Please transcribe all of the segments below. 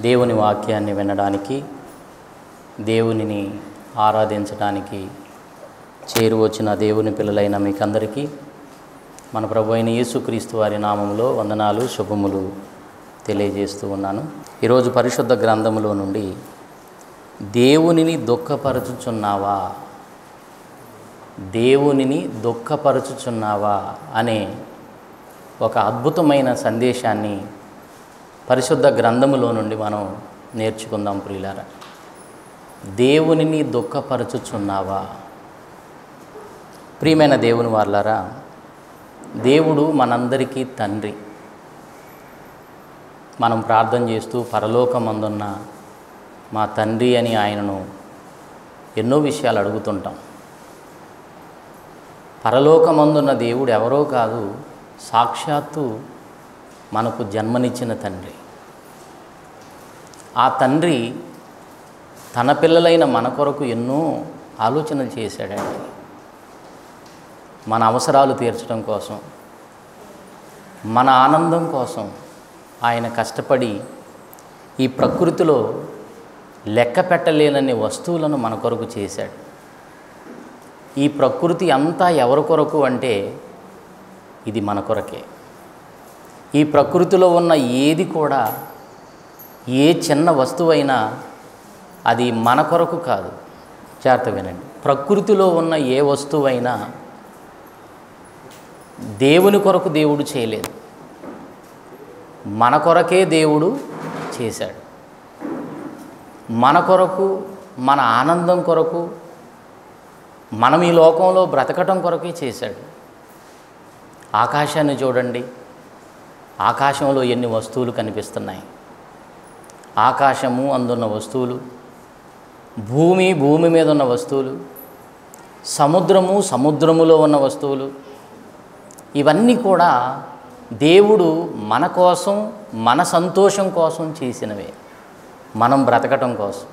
దేవుని వాక్యాన్ని వినడానికి దేవునిని ఆరాధించడానికి చేరువచ్చిన దేవుని పిల్లలైన మీకందరికీ మన ప్రభు అయిన యేసుక్రీస్తు వారి నామంలో వందనాలు శుభములు తెలియజేస్తూ ఉన్నాను ఈరోజు పరిశుద్ధ గ్రంథములో నుండి దేవునిని దుఃఖపరచుచున్నావా దేవునిని దుఃఖపరచుచున్నావా అనే ఒక అద్భుతమైన సందేశాన్ని పరిశుద్ధ గ్రంథములో నుండి మనం నేర్చుకుందాం ప్రియులారా దేవునిని దుఃఖపరచుచున్నావా ప్రియమైన దేవుని వాళ్ళారా దేవుడు మనందరికీ తండ్రి మనం ప్రార్థన చేస్తూ పరలోకమందున్న మా తండ్రి అని ఆయనను ఎన్నో విషయాలు అడుగుతుంటాం పరలోకమందున్న దేవుడు ఎవరో కాదు సాక్షాత్తు మనకు జన్మనిచ్చిన తండ్రి ఆ తండ్రి తన పిల్లలైన మన కొరకు ఎన్నో ఆలోచనలు చేశాడండి మన అవసరాలు తీర్చడం కోసం మన ఆనందం కోసం ఆయన కష్టపడి ఈ ప్రకృతిలో లెక్క పెట్టలేనన్ని వస్తువులను మన కొరకు చేశాడు ఈ ప్రకృతి అంతా ఎవరి కొరకు అంటే ఇది మన కొరకే ఈ ప్రకృతిలో ఉన్న ఏది కూడా ఏ చిన్న వస్తువైనా అది మన కొరకు కాదు జాగ్రత్త వినండి ప్రకృతిలో ఉన్న ఏ వస్తువైనా దేవుని కొరకు దేవుడు చేయలేదు మన కొరకే దేవుడు చేశాడు మన కొరకు మన ఆనందం కొరకు మనం ఈ లోకంలో బ్రతకటం కొరకే చేశాడు ఆకాశాన్ని చూడండి ఆకాశంలో ఎన్ని వస్తువులు కనిపిస్తున్నాయి ఆకాశము అందున్న వస్తువులు భూమి భూమి మీద ఉన్న వస్తువులు సముద్రము సముద్రములో ఉన్న వస్తువులు ఇవన్నీ కూడా దేవుడు మన కోసం మన సంతోషం కోసం చేసినవే మనం బ్రతకటం కోసం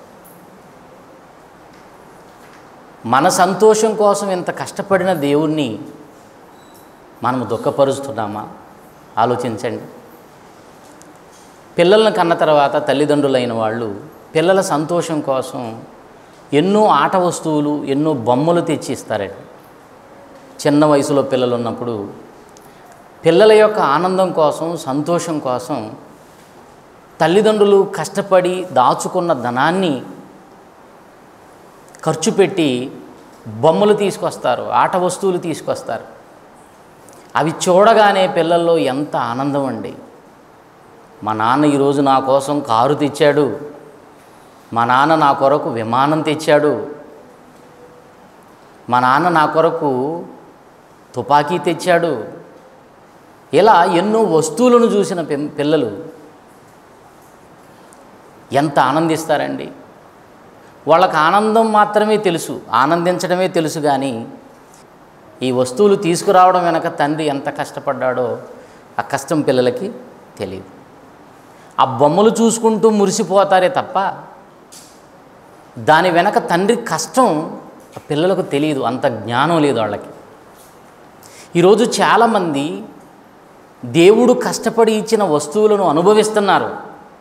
మన సంతోషం కోసం ఇంత కష్టపడిన దేవుణ్ణి మనము దుఃఖపరుస్తున్నామా ఆలోచించండి పిల్లలను కన్న తర్వాత తల్లిదండ్రులైన వాళ్ళు పిల్లల సంతోషం కోసం ఎన్నో ఆట వస్తువులు ఎన్నో బొమ్మలు తెచ్చి ఇస్తారండి చిన్న వయసులో పిల్లలు ఉన్నప్పుడు పిల్లల యొక్క ఆనందం కోసం సంతోషం కోసం తల్లిదండ్రులు కష్టపడి దాచుకున్న ధనాన్ని ఖర్చు పెట్టి బొమ్మలు తీసుకొస్తారు ఆట వస్తువులు తీసుకొస్తారు అవి చూడగానే పిల్లల్లో ఎంత ఆనందం అండి మా నాన్న ఈరోజు నా కోసం కారు తెచ్చాడు మా నాన్న నా కొరకు విమానం తెచ్చాడు మా నాన్న నా కొరకు తుపాకీ తెచ్చాడు ఇలా ఎన్నో వస్తువులను చూసిన పిం- పిల్లలు ఎంత ఆనందిస్తారండి వాళ్ళకి ఆనందం మాత్రమే తెలుసు ఆనందించడమే తెలుసు కానీ ఈ వస్తువులు తీసుకురావడం వెనక తండ్రి ఎంత కష్టపడ్డాడో ఆ కష్టం పిల్లలకి తెలియదు ఆ బొమ్మలు చూసుకుంటూ మురిసిపోతారే తప్ప దాని వెనక తండ్రి కష్టం ఆ పిల్లలకు తెలియదు అంత జ్ఞానం లేదు వాళ్ళకి ఈరోజు చాలామంది దేవుడు కష్టపడి ఇచ్చిన వస్తువులను అనుభవిస్తున్నారు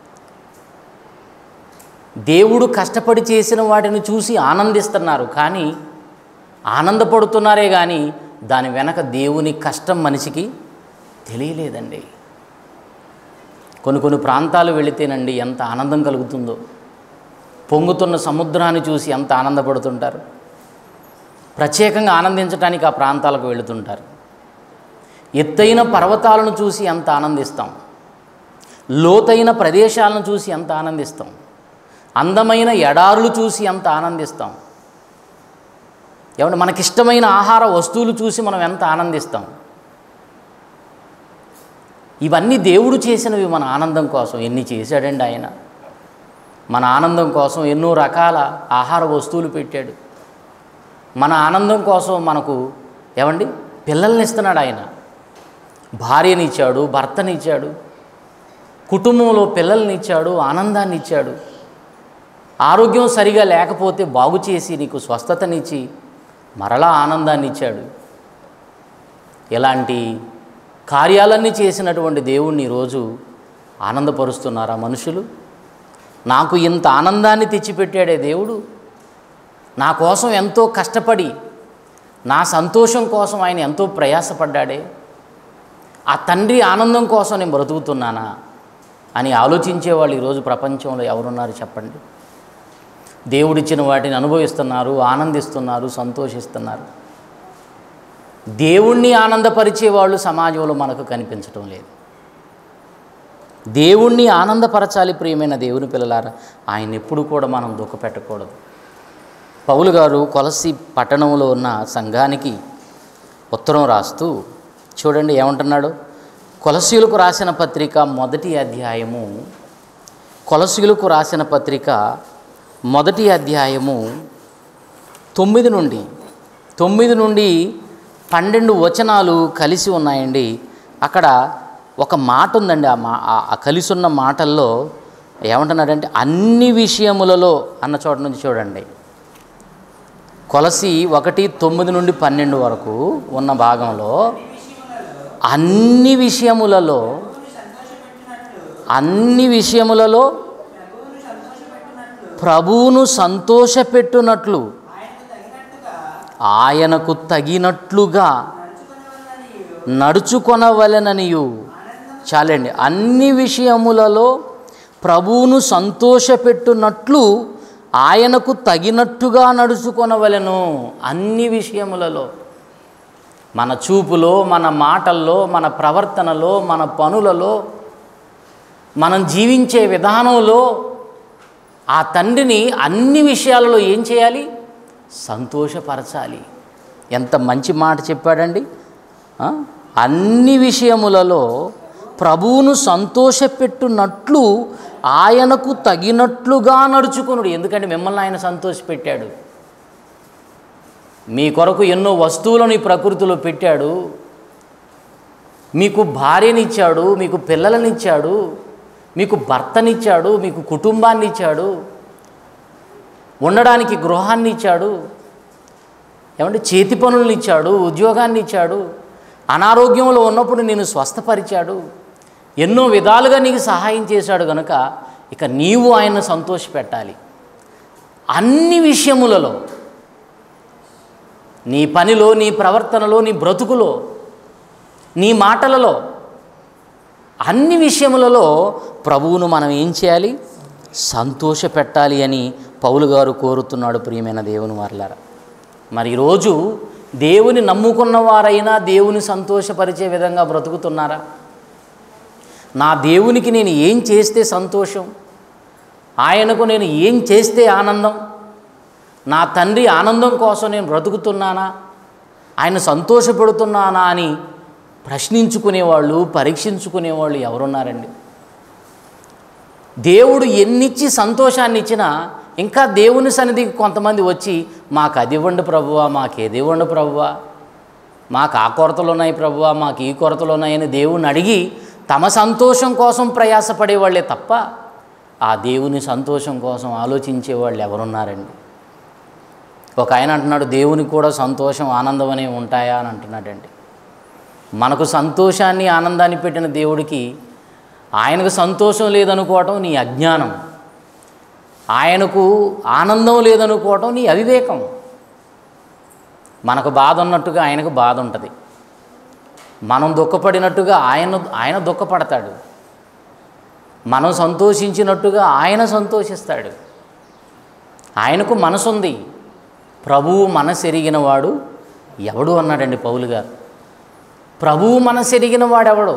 దేవుడు కష్టపడి చేసిన వాటిని చూసి ఆనందిస్తున్నారు కానీ ఆనందపడుతున్నారే కానీ దాని వెనక దేవుని కష్టం మనిషికి తెలియలేదండి కొన్ని కొన్ని ప్రాంతాలు వెళితేనండి ఎంత ఆనందం కలుగుతుందో పొంగుతున్న సముద్రాన్ని చూసి ఎంత ఆనందపడుతుంటారు ప్రత్యేకంగా ఆనందించడానికి ఆ ప్రాంతాలకు వెళుతుంటారు ఎత్తైన పర్వతాలను చూసి ఎంత ఆనందిస్తాం లోతైన ప్రదేశాలను చూసి ఎంత ఆనందిస్తాం అందమైన ఎడారులు చూసి ఎంత ఆనందిస్తాం ఏమంటే మనకిష్టమైన ఆహార వస్తువులు చూసి మనం ఎంత ఆనందిస్తాం ఇవన్నీ దేవుడు చేసినవి మన ఆనందం కోసం ఎన్ని చేశాడండి ఆయన మన ఆనందం కోసం ఎన్నో రకాల ఆహార వస్తువులు పెట్టాడు మన ఆనందం కోసం మనకు ఏమండి పిల్లల్ని ఇస్తున్నాడు ఆయన భార్యని ఇచ్చాడు భర్తని ఇచ్చాడు కుటుంబంలో పిల్లల్ని ఇచ్చాడు ఆనందాన్ని ఇచ్చాడు ఆరోగ్యం సరిగా లేకపోతే బాగు చేసి నీకు స్వస్థతనిచ్చి మరలా ఆనందాన్ని ఇచ్చాడు ఇలాంటి కార్యాలన్నీ చేసినటువంటి దేవుణ్ణి ఈరోజు ఆనందపరుస్తున్నారా మనుషులు నాకు ఇంత ఆనందాన్ని తెచ్చిపెట్టాడే దేవుడు నా కోసం ఎంతో కష్టపడి నా సంతోషం కోసం ఆయన ఎంతో ప్రయాసపడ్డాడే ఆ తండ్రి ఆనందం కోసం నేను బ్రతుకుతున్నానా అని ఆలోచించే వాళ్ళు ఈరోజు ప్రపంచంలో ఎవరున్నారు చెప్పండి దేవుడిచ్చిన వాటిని అనుభవిస్తున్నారు ఆనందిస్తున్నారు సంతోషిస్తున్నారు దేవుణ్ణి ఆనందపరిచే వాళ్ళు సమాజంలో మనకు కనిపించటం లేదు దేవుణ్ణి ఆనందపరచాలి ప్రియమైన దేవుని పిల్లలారా ఆయన ఎప్పుడు కూడా మనం దుఃఖపెట్టకూడదు పౌలు గారు కొలసి పట్టణంలో ఉన్న సంఘానికి ఉత్తరం రాస్తూ చూడండి ఏమంటున్నాడు కొలసీలకు రాసిన పత్రిక మొదటి అధ్యాయము కొలసీలకు రాసిన పత్రిక మొదటి అధ్యాయము తొమ్మిది నుండి తొమ్మిది నుండి పన్నెండు వచనాలు కలిసి ఉన్నాయండి అక్కడ ఒక మాట ఉందండి ఆ మా ఆ- ఆ కలిసి ఉన్న మాటల్లో ఏమంటున్నాడంటే అన్ని విషయములలో అన్న చోట నుంచి చూడండి కొలసి ఒకటి తొమ్మిది నుండి పన్నెండు వరకు ఉన్న భాగంలో అన్ని విషయములలో అన్ని విషయములలో ప్రభువును సంతోషపెట్టునట్లు ఆయనకు తగినట్లుగా నడుచుకొనవలెననియు చాలండి అన్ని విషయములలో ప్రభువును సంతోషపెట్టునట్లు ఆయనకు తగినట్టుగా నడుచుకొనవలెను అన్ని విషయములలో మన చూపులో మన మాటల్లో మన ప్రవర్తనలో మన పనులలో మనం జీవించే విధానంలో ఆ తండ్రిని అన్ని విషయాలలో ఏం చేయాలి సంతోషపరచాలి ఎంత మంచి మాట చెప్పాడండి ఆ? అన్ని విషయములలో ప్రభువును సంతోషపెట్టునట్లు ఆయనకు తగినట్లుగా నడుచుకునుడు ఎందుకంటే మిమ్మల్ని ఆయన సంతోషపెట్టాడు మీ కొరకు ఎన్నో వస్తువులను ఈ ప్రకృతిలో పెట్టాడు మీకు భార్యనిచ్చాడు మీకు పిల్లలనిచ్చాడు మీకు భర్తనిచ్చాడు మీకు కుటుంబాన్ని ఇచ్చాడు ఉండడానికి గృహాన్ని ఇచ్చాడు ఏమంటే చేతి పనులను ఇచ్చాడు ఉద్యోగాన్ని ఇచ్చాడు అనారోగ్యంలో ఉన్నప్పుడు నేను స్వస్థపరిచాడు ఎన్నో విధాలుగా నీకు సహాయం చేశాడు కనుక ఇక నీవు ఆయన సంతోషపెట్టాలి అన్ని విషయములలో నీ పనిలో నీ ప్రవర్తనలో నీ బ్రతుకులో నీ మాటలలో అన్ని విషయములలో ప్రభువును మనం ఏం చేయాలి సంతోష పెట్టాలి అని పౌలు గారు కోరుతున్నాడు ప్రియమైన దేవుని వారలారా మరి ఈరోజు దేవుని నమ్ముకున్న వారైనా దేవుని సంతోషపరిచే విధంగా బ్రతుకుతున్నారా నా దేవునికి నేను ఏం చేస్తే సంతోషం ఆయనకు నేను ఏం చేస్తే ఆనందం నా తండ్రి ఆనందం కోసం నేను బ్రతుకుతున్నానా ఆయన సంతోషపెడుతున్నానా అని ప్రశ్నించుకునేవాళ్ళు పరీక్షించుకునేవాళ్ళు ఎవరున్నారండి దేవుడు ఎన్నిచ్చి సంతోషాన్ని ఇచ్చినా ఇంకా దేవుని సన్నిధికి కొంతమంది వచ్చి మాకు అది ఇవ్వండి ప్రభువా మాకు ఏది ఇవ్వండి ప్రభువా మాకు ఆ కొరతలు ఉన్నాయి ప్రభువా మాకు ఈ కొరతలు ఉన్నాయని దేవుని అడిగి తమ సంతోషం కోసం ప్రయాసపడేవాళ్ళే తప్ప ఆ దేవుని సంతోషం కోసం ఆలోచించే వాళ్ళు ఎవరున్నారండి ఒక ఆయన అంటున్నాడు దేవునికి కూడా సంతోషం ఆనందం అనేవి ఉంటాయా అని అంటున్నాడండి మనకు సంతోషాన్ని ఆనందాన్ని పెట్టిన దేవుడికి ఆయనకు సంతోషం లేదనుకోవటం నీ అజ్ఞానం ఆయనకు ఆనందం లేదనుకోవటం నీ అవివేకం మనకు బాధ ఉన్నట్టుగా ఆయనకు బాధ ఉంటుంది మనం దుఃఖపడినట్టుగా ఆయన ఆయన దుఃఖపడతాడు మనం సంతోషించినట్టుగా ఆయన సంతోషిస్తాడు ఆయనకు మనసుంది ప్రభువు మనసు ఎరిగిన వాడు ఎవడు అన్నాడండి పౌలు గారు ప్రభువు మనసు ఎరిగిన వాడెవడు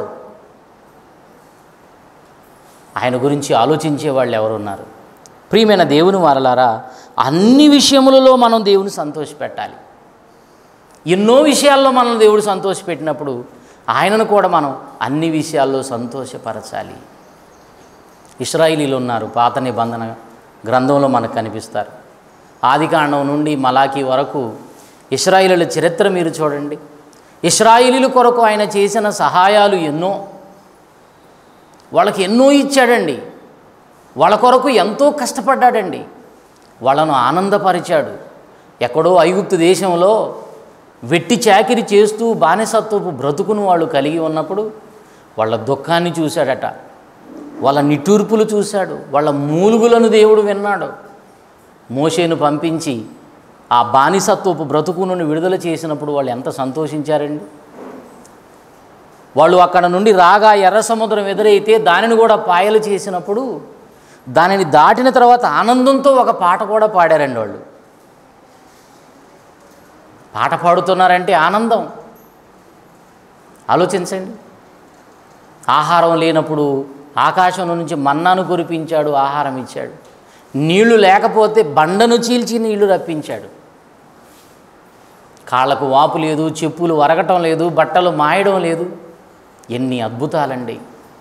ఆయన గురించి ఆలోచించే వాళ్ళు ఎవరున్నారు ప్రియమైన దేవుని వారలారా అన్ని విషయములలో మనం దేవుని సంతోషపెట్టాలి ఎన్నో విషయాల్లో మనం దేవుడు సంతోషపెట్టినప్పుడు ఆయనను కూడా మనం అన్ని విషయాల్లో సంతోషపరచాలి ఇస్రాయిలీలు ఉన్నారు పాత నిబంధన గ్రంథంలో మనకు కనిపిస్తారు ఆదికాండం నుండి మలాకి వరకు ఇస్రాయిలీల చరిత్ర మీరు చూడండి ఇస్రాయిలీల కొరకు ఆయన చేసిన సహాయాలు ఎన్నో వాళ్ళకి ఎన్నో ఇచ్చాడండి వాళ్ళ కొరకు ఎంతో కష్టపడ్డాడండి వాళ్ళను ఆనందపరిచాడు ఎక్కడో ఐగుప్తు దేశంలో వెట్టి చాకిరి చేస్తూ బానిసత్వపు బ్రతుకును వాళ్ళు కలిగి ఉన్నప్పుడు వాళ్ళ దుఃఖాన్ని చూశాడట వాళ్ళ నిట్టూర్పులు చూశాడు వాళ్ళ మూలుగులను దేవుడు విన్నాడు మోషేను పంపించి ఆ బానిసత్వపు బ్రతుకు నుండి విడుదల చేసినప్పుడు వాళ్ళు ఎంత సంతోషించారండి వాళ్ళు అక్కడ నుండి రాగా ఎర్ర సముద్రం ఎదురైతే దానిని కూడా పాయలు చేసినప్పుడు దానిని దాటిన తర్వాత ఆనందంతో ఒక పాట కూడా పాడారండి వాళ్ళు పాట పాడుతున్నారంటే ఆనందం ఆలోచించండి ఆహారం లేనప్పుడు ఆకాశం నుంచి మన్నాను కురిపించాడు ఆహారం ఇచ్చాడు నీళ్లు లేకపోతే బండను చీల్చి నీళ్లు రప్పించాడు కాళ్ళకు వాపు లేదు చెప్పులు వరగటం లేదు బట్టలు మాయడం లేదు ఎన్ని అద్భుతాలండి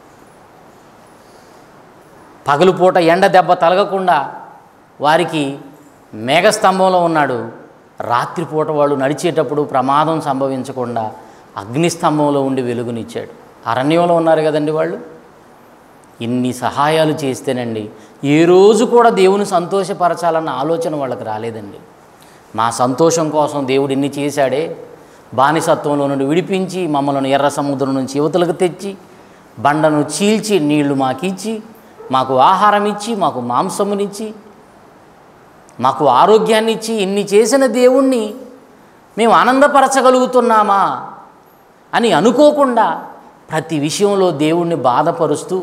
పగలుపూట ఎండ దెబ్బ తలగకుండా వారికి మేఘస్తంభంలో ఉన్నాడు రాత్రిపూట వాళ్ళు నడిచేటప్పుడు ప్రమాదం సంభవించకుండా అగ్నిస్తంభంలో ఉండి వెలుగునిచ్చాడు అరణ్యంలో ఉన్నారు కదండి వాళ్ళు ఇన్ని సహాయాలు చేస్తేనండి ఏ రోజు కూడా దేవుని సంతోషపరచాలన్న ఆలోచన వాళ్ళకి రాలేదండి మా సంతోషం కోసం దేవుడు ఇన్ని చేశాడే బానిసత్వంలో నుండి విడిపించి మమ్మల్ని ఎర్ర సముద్రం నుంచి యువతలకు తెచ్చి బండను చీల్చి నీళ్లు మాకిచ్చి మాకు ఆహారం ఇచ్చి మాకు మాంసమునిచ్చి మాకు ఆరోగ్యాన్ని ఇచ్చి ఇన్ని చేసిన దేవుణ్ణి మేము ఆనందపరచగలుగుతున్నామా అని అనుకోకుండా ప్రతి విషయంలో దేవుణ్ణి బాధపరుస్తూ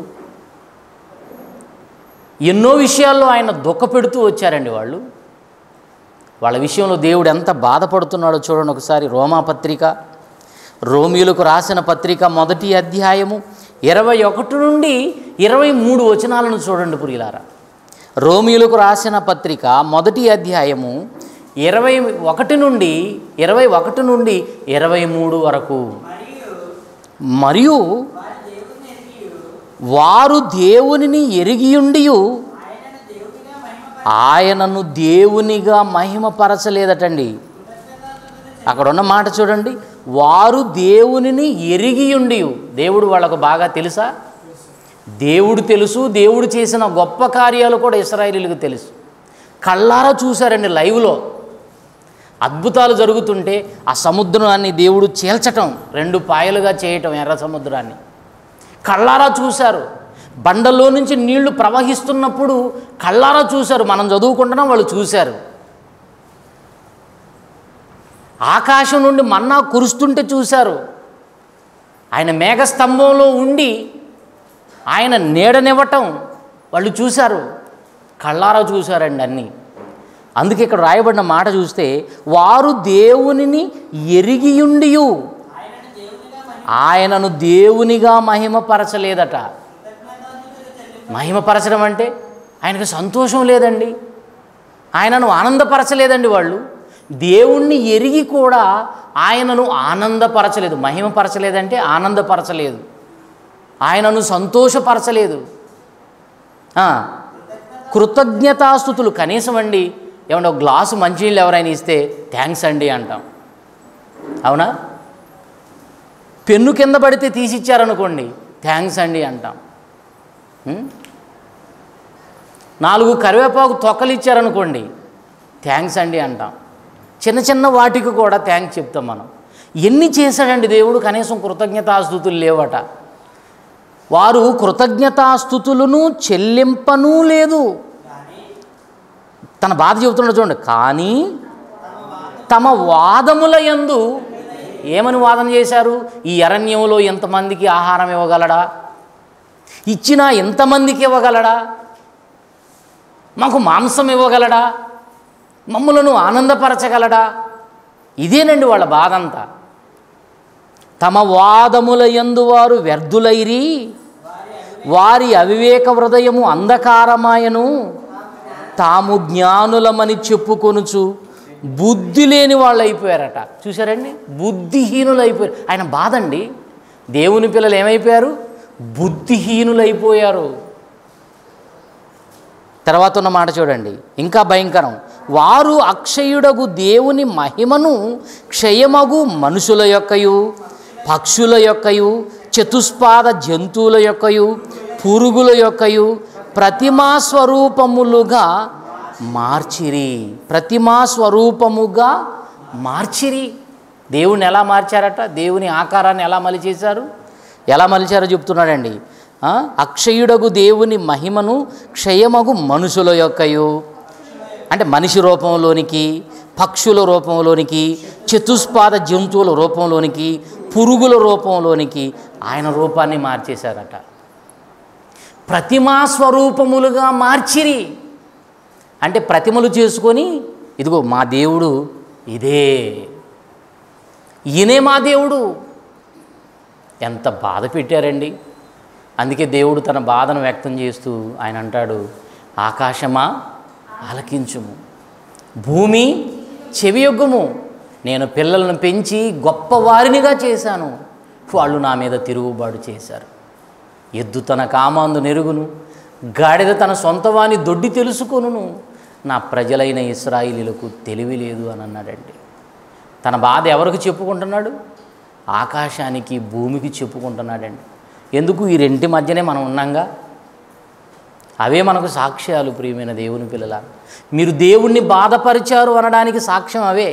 ఎన్నో విషయాల్లో ఆయన దుఃఖపెడుతూ వచ్చారండి వాళ్ళు వాళ్ళ విషయంలో దేవుడు ఎంత బాధపడుతున్నాడో చూడండి ఒకసారి రోమా పత్రిక రోమియులకు రాసిన పత్రిక మొదటి అధ్యాయము ఇరవై ఒకటి నుండి ఇరవై మూడు వచనాలను చూడండి పురిలారా రోమియులకు రాసిన పత్రిక మొదటి అధ్యాయము ఇరవై ఒకటి నుండి ఇరవై ఒకటి నుండి ఇరవై మూడు వరకు మరియు వారు దేవునిని ఎరిగియుండి ఆయనను దేవునిగా మహిమపరచలేదటండి అక్కడ ఉన్న మాట చూడండి వారు దేవునిని ఎరిగియుండి దేవుడు వాళ్ళకు బాగా తెలుసా దేవుడు తెలుసు దేవుడు చేసిన గొప్ప కార్యాలు కూడా ఇస్రాయేలీలకు తెలుసు కళ్ళారా చూశారండి లైవ్లో అద్భుతాలు జరుగుతుంటే ఆ సముద్రాన్ని దేవుడు చీల్చటం రెండు పాయలుగా చేయటం ఎర్ర సముద్రాన్ని కళ్ళారా చూశారు బండల్లో నుంచి నీళ్లు ప్రవహిస్తున్నప్పుడు కళ్ళారా చూశారు మనం చదువుకుంటున్నాం వాళ్ళు చూశారు ఆకాశం నుండి మన్నా కురుస్తుంటే చూశారు ఆయన మేఘస్తంభంలో ఉండి ఆయన నీడనివ్వటం వాళ్ళు చూశారు కళ్ళారా చూశారండి అన్నీ అందుకే ఇక్కడ రాయబడిన మాట చూస్తే వారు దేవునిని ఎరిగియుండియు ఆయనను దేవునిగా మహిమపరచలేదట మహిమపరచడం అంటే ఆయనకు సంతోషం లేదండి ఆయనను ఆనందపరచలేదండి వాళ్ళు దేవుణ్ణి ఎరిగి కూడా ఆయనను ఆనందపరచలేదు మహిమపరచలేదంటే ఆనందపరచలేదు ఆయనను సంతోషపరచలేదు ఆ, కృతజ్ఞతాస్థుతులు కనీసం అండి ఏమన్నా ఒక గ్లాసు మంచినీళ్ళు ఎవరైనా ఇస్తే థ్యాంక్స్ అండి అంటాం అవునా పెన్ను కింద పడితే తీసిచ్చారనుకోండి థ్యాంక్స్ అండి అంటాం ఉం? నాలుగు కరివేపాకు తొక్కలు ఇచ్చారనుకోండి థ్యాంక్స్ అండి అంటాం చిన్న చిన్న వాటికి కూడా థ్యాంక్స్ చెప్తాం మనం ఎన్ని చేశాడండి దేవుడు కనీసం కృతజ్ఞతాస్థుతులు లేవట వారు కృతజ్ఞతాస్థుతులను చెల్లింపనూ లేదు తన బాధ చెబుతున్నాడు చూడండి కానీ తమ వాదముల యందు ఏమని వాదన చేశారు ఈ అరణ్యంలో ఎంతమందికి ఆహారం ఇవ్వగలడా ఇచ్చినా ఎంతమందికి ఇవ్వగలడా మాకు మాంసం ఇవ్వగలడా మమ్ములను ఆనందపరచగలడా ఇదేనండి వాళ్ళ బాధ అంతా తమ వాదముల యందు వారు వ్యర్థులైరి వారి అవివేక హృదయము అంధకారమాయను తాము జ్ఞానులమని చెప్పుకొనుచు బుద్ధి లేని వాళ్ళు అయిపోయారట చూసారండి బుద్ధిహీనులు అయిపోయారు ఆయన బాధ అండి దేవుని పిల్లలు ఏమైపోయారు బుద్ధిహీనులైపోయారు తర్వాత ఉన్న మాట చూడండి ఇంకా భయంకరం వారు అక్షయుడగు దేవుని మహిమను క్షయమగు మనుషుల యొక్కయు పక్షుల యొక్కయు చతుష్పాద జంతువుల యొక్కయు పురుగుల యొక్కయు ప్రతిమా స్వరూపములుగా మార్చిరి ప్రతిమా స్వరూపముగా మార్చిరి దేవుని ఎలా మార్చారట దేవుని ఆకారాన్ని ఎలా మలిచేశారు ఎలా మలిచారో చెప్తున్నాడండి ఆ, అక్షయుడగు దేవుని మహిమను క్షయమగు మనుషుల యొక్కయు అంటే మనిషి రూపంలోనికి పక్షుల రూపంలోనికి చతుష్పాద జంతువుల రూపంలోనికి పురుగుల రూపంలోనికి ఆయన రూపాన్ని మార్చేశారట ప్రతిమా స్వరూపములుగా మార్చిరి అంటే ప్రతిమలు చేసుకొని ఇదిగో మా దేవుడు ఇదే ఈయనే మా దేవుడు ఎంత బాధ పెట్టారండి అందుకే దేవుడు తన బాధను వ్యక్తం చేస్తూ ఆయన అంటాడు ఆకాశమా ఆలకించుము భూమి చెవియొగ్గుము నేను పిల్లలను పెంచి గొప్పవారినిగా చేశాను వాళ్ళు నా మీద తిరుగుబాటు చేశారు ఎద్దు తన కామాందు నెరుగును గాడిద తన సొంతవాని దొడ్డి తెలుసుకొనును నా ప్రజలైన ఇస్రాయిలీలకు తెలివి లేదు అని అన్నాడండి తన బాధ ఎవరికి చెప్పుకుంటున్నాడు ఆకాశానికి భూమికి చెప్పుకుంటున్నాడండి ఎందుకు ఈ రెంటి మధ్యనే మనం ఉన్నాంగా అవే మనకు సాక్ష్యాలు ప్రియమైన దేవుని పిల్లల మీరు దేవుణ్ణి బాధపరిచారు అనడానికి సాక్ష్యం అవే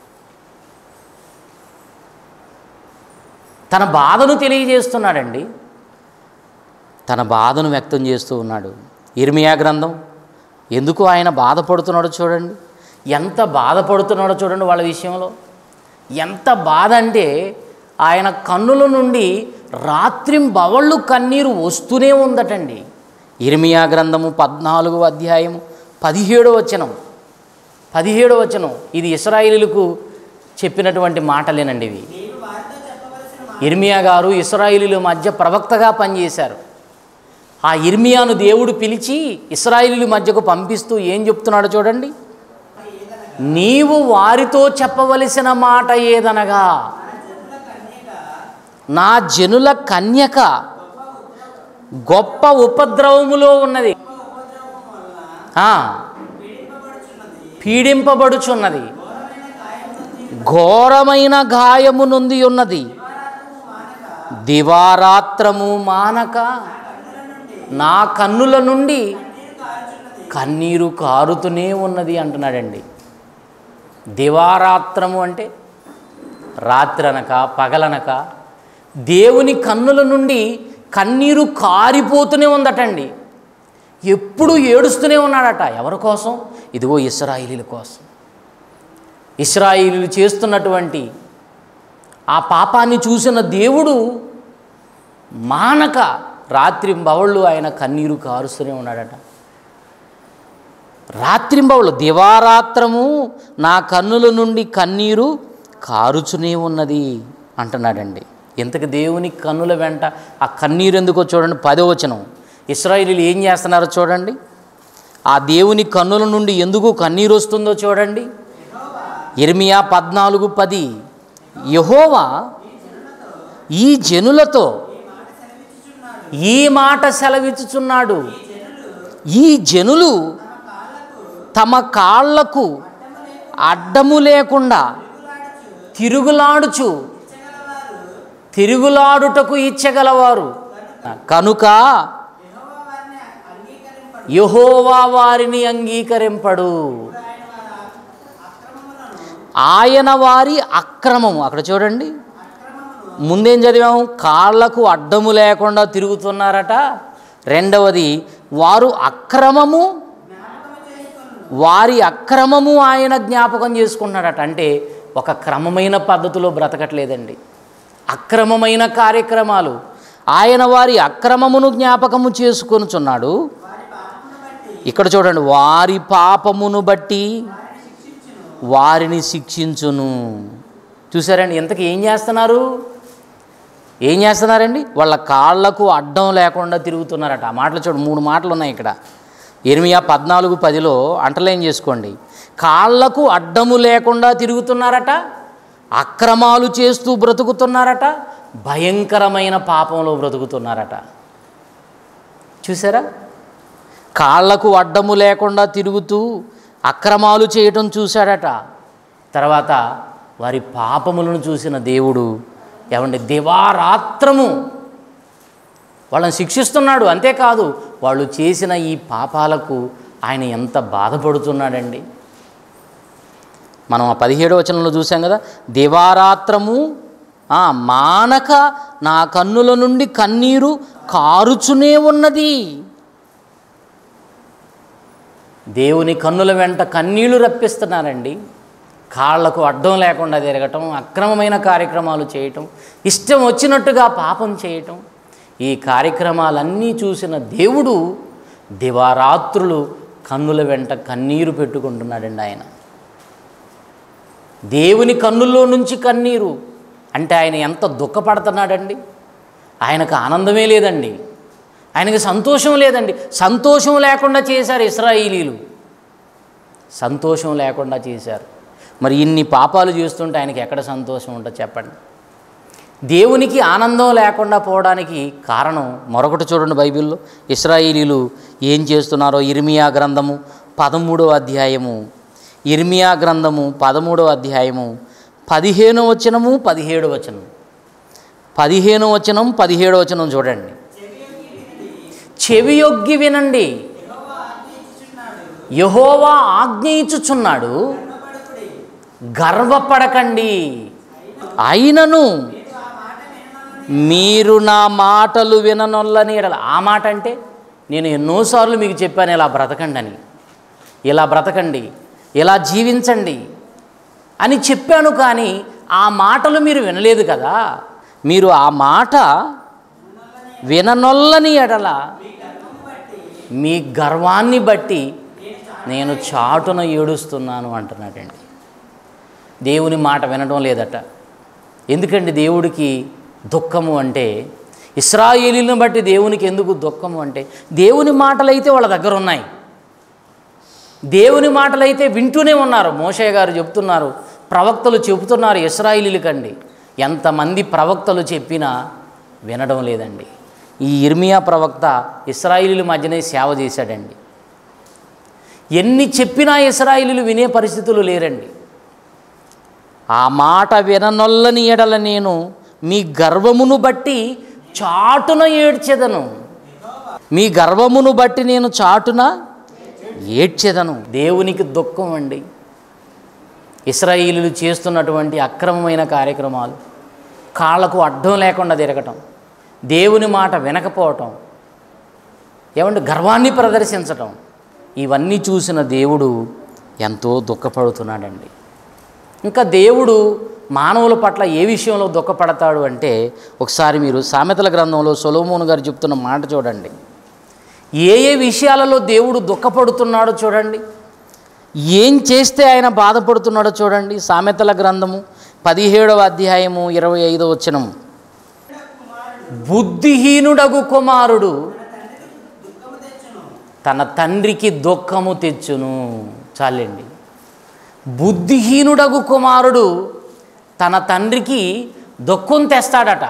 తన బాధను తెలియజేస్తున్నాడండి తన బాధను వ్యక్తం చేస్తూ ఉన్నాడు ఇర్మియా గ్రంథం ఎందుకు ఆయన బాధపడుతున్నాడో చూడండి ఎంత బాధపడుతున్నాడో చూడండి వాళ్ళ విషయంలో ఎంత బాధ అంటే ఆయన కన్నుల నుండి రాత్రింబవళ్ళు కన్నీరు వస్తూనే ఉందటండి ఇర్మియా గ్రంథము పద్నాలుగు అధ్యాయము పదిహేడో వచనం పదిహేడో వచనం ఇది ఇస్రాయిలీలకు చెప్పినటువంటి మాటలేనండి ఇవి ఇర్మియా గారు ఇస్రాయిలీల మధ్య ప్రవక్తగా పనిచేశారు ఆ ఇర్మియాను దేవుడు పిలిచి ఇస్రాయిలీల మధ్యకు పంపిస్తూ ఏం చెప్తున్నాడో చూడండి నీవు వారితో చెప్పవలసిన మాట ఏదనగా నా జనుల కన్యక గొప్ప ఉపద్రవములో ఉన్నది ఆ, పీడింపబడుచున్నది ఘోరమైన గాయము నొంది ఉన్నది దివారాత్రము మానక నా కన్నుల నుండి కన్నీరు కారుతూనే ఉన్నది అంటున్నాడండి దివారాత్రము అంటే రాత్రనక పగలనక దేవుని కన్నుల నుండి కన్నీరు కారిపోతూనే ఉందటండి ఎప్పుడు ఏడుస్తూనే ఉన్నాడట ఎవరి కోసం ఇదిగో ఇస్రాయిలీల కోసం ఇస్రాయిలీలు చేస్తున్నటువంటి ఆ పాపాన్ని చూసిన దేవుడు మానక రాత్రింబవళ్ళు ఆయన కన్నీరు కారుస్తూనే ఉన్నాడట రాత్రింబవళ్ళు దివారాత్రము నా కన్నుల నుండి కన్నీరు కారుచునే ఉన్నది అంటున్నాడండి ఇంతకు దేవుని కన్నుల వెంట ఆ కన్నీరు ఎందుకో చూడండి పదవచనం ఇస్రాయిలీలు ఏం చేస్తున్నారో చూడండి ఆ దేవుని కన్నుల నుండి ఎందుకు కన్నీరు వస్తుందో చూడండి ఇర్మియా పద్నాలుగు పది యహోవా ఈ జనులతో ఈ మాట సెలవిచ్చుచున్నాడు ఈ జనులు తమ కాళ్లకు అడ్డము లేకుండా తిరుగులాడుచు తిరుగులాడుటకు ఇచ్చగలవారు కనుక యహోవా వారిని అంగీకరింపడు ఆయన వారి అక్రమము అక్కడ చూడండి ముందేం చదివాము కాళ్ళకు అడ్డము లేకుండా తిరుగుతున్నారట రెండవది వారు అక్రమము వారి అక్రమము ఆయన జ్ఞాపకం చేసుకున్నాడట అంటే ఒక క్రమమైన పద్ధతిలో బ్రతకట్లేదండి అక్రమమైన కార్యక్రమాలు ఆయన వారి అక్రమమును జ్ఞాపకము చేసుకొనుచున్నాడు ఇక్కడ చూడండి వారి పాపమును బట్టి వారిని శిక్షించును చూసారండి ఇంతకు ఏం చేస్తున్నారు ఏం చేస్తున్నారండి వాళ్ళ కాళ్ళకు అడ్డం లేకుండా తిరుగుతున్నారట ఆ మాటలు చూడండి మూడు మాటలు ఉన్నాయి ఇక్కడ ఎనిమియా పద్నాలుగు పదిలో అంటలేం చేసుకోండి కాళ్ళకు అడ్డము లేకుండా తిరుగుతున్నారట అక్రమాలు చేస్తూ బ్రతుకుతున్నారట భయంకరమైన పాపంలో బ్రతుకుతున్నారట చూసారా కాళ్ళకు అడ్డము లేకుండా తిరుగుతూ అక్రమాలు చేయటం చూశాడట తర్వాత వారి పాపములను చూసిన దేవుడు ఏమండి దివారాత్రము వాళ్ళని శిక్షిస్తున్నాడు అంతేకాదు వాళ్ళు చేసిన ఈ పాపాలకు ఆయన ఎంత బాధపడుతున్నాడండి మనం ఆ పదిహేడవ వచనంలో చూసాం కదా దివారాత్రము ఆ, మానక నా కన్నుల నుండి కన్నీరు కారుచునే ఉన్నది దేవుని కన్నుల వెంట కన్నీళ్లు రప్పిస్తున్నారండి కాళ్లకు అడ్డం లేకుండా తిరగటం అక్రమమైన కార్యక్రమాలు చేయటం ఇష్టం వచ్చినట్టుగా పాపం చేయటం ఈ కార్యక్రమాలన్నీ చూసిన దేవుడు దివారాత్రులు కన్నుల వెంట కన్నీరు పెట్టుకుంటున్నాడండి ఆయన దేవుని కన్నుల్లో నుంచి కన్నీరు అంటే ఆయన ఎంత దుఃఖపడుతున్నాడండి ఆయనకు ఆనందమే లేదండి ఆయనకి సంతోషం లేదండి సంతోషం లేకుండా చేశారు ఇస్రాయిలీలు సంతోషం లేకుండా చేశారు మరి ఇన్ని పాపాలు చేస్తుంటే ఆయనకి ఎక్కడ సంతోషం ఉంటుంది చెప్పండి దేవునికి ఆనందం లేకుండా పోవడానికి కారణం మరొకటి చూడండి బైబిల్లో ఇస్రాయిలీలు ఏం చేస్తున్నారో ఇర్మియా గ్రంథము పదమూడవ అధ్యాయము ఇర్మియా గ్రంథము పదమూడవ అధ్యాయము పదిహేను వచనము పదిహేడు వచనం పదిహేను వచనం పదిహేడు వచనం చూడండి చెవియొగ్గి వినండి యహోవా ఆజ్ఞయించుచున్నాడు గర్వపడకండి అయినను మీరు నా మాటలు విననొల్లని ఎడల ఆ మాట అంటే నేను ఎన్నోసార్లు మీకు చెప్పాను ఇలా బ్రతకండి అని ఇలా బ్రతకండి ఇలా జీవించండి అని చెప్పాను కానీ ఆ మాటలు మీరు వినలేదు కదా మీరు ఆ మాట విననొల్లని ఎడల మీ గర్వాన్ని బట్టి నేను చాటున ఏడుస్తున్నాను అంటున్నాడండి దేవుని మాట వినడం లేదట ఎందుకండి దేవుడికి దుఃఖము అంటే ఇస్రాయేలీలను బట్టి దేవునికి ఎందుకు దుఃఖము అంటే దేవుని మాటలైతే వాళ్ళ దగ్గర ఉన్నాయి దేవుని మాటలైతే వింటూనే ఉన్నారు మోషయ్య గారు చెప్తున్నారు ప్రవక్తలు చెబుతున్నారు ఇస్రాయిలీలకండి ఎంతమంది ప్రవక్తలు చెప్పినా వినడం లేదండి ఈ ఇర్మియా ప్రవక్త ఇస్రాయిలీల మధ్యనే సేవ చేశాడండి ఎన్ని చెప్పినా ఇస్రాయిలీలు వినే పరిస్థితులు లేరండి ఆ మాట విననొల్లని ఎడల నేను మీ గర్వమును బట్టి చాటున ఏడ్చెదను మీ గర్వమును బట్టి నేను చాటున ఏడ్చెదను దేవునికి దుఃఖం అండి ఇస్రాయిలీలు చేస్తున్నటువంటి అక్రమమైన కార్యక్రమాలు కాళ్ళకు అడ్డం లేకుండా తిరగటం దేవుని మాట వినకపోవటం ఏమంటే గర్వాన్ని ప్రదర్శించటం ఇవన్నీ చూసిన దేవుడు ఎంతో దుఃఖపడుతున్నాడండి ఇంకా దేవుడు మానవుల పట్ల ఏ విషయంలో దుఃఖపడతాడు అంటే ఒకసారి మీరు సామెతల గ్రంథంలో సొలోమోను గారు చెప్తున్న మాట చూడండి ఏ ఏ విషయాలలో దేవుడు దుఃఖపడుతున్నాడో చూడండి ఏం చేస్తే ఆయన బాధపడుతున్నాడో చూడండి సామెతల గ్రంథము పదిహేడవ అధ్యాయము ఇరవై ఐదవ వచనం బుద్ధిహీనుడగు కుమారుడు తన తండ్రికి దుఃఖము తెచ్చును చాలండి బుద్ధిహీనుడగు కుమారుడు తన తండ్రికి దుఃఖం తెస్తాడట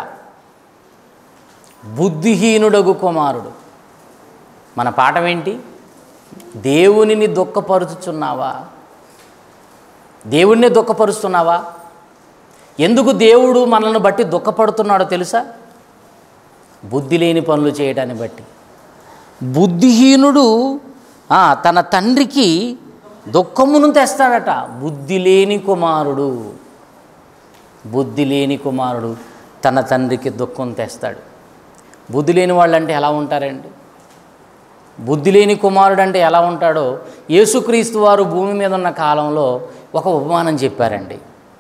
బుద్ధిహీనుడగు కుమారుడు మన పాఠం ఏంటి దేవునిని దుఃఖపరుచుచున్నావా దేవుణ్ణి దుఃఖపరుస్తున్నావా ఎందుకు దేవుడు మనల్ని బట్టి దుఃఖపడుతున్నాడో తెలుసా బుద్ధి లేని పనులు చేయడాన్ని బట్టి బుద్ధిహీనుడు ఆ, తన తండ్రికి దుఃఖమును తెస్తాడట బుద్ధి లేని కుమారుడు బుద్ధి లేని కుమారుడు తన తండ్రికి దుఃఖం తెస్తాడు బుద్ధి లేని వాళ్ళు అంటే ఎలా ఉంటారండి బుద్ధి లేని కుమారుడు అంటే ఎలా ఉంటాడో యేసుక్రీస్తు వారు భూమి మీద ఉన్న కాలంలో ఒక ఉపమానం చెప్పారండి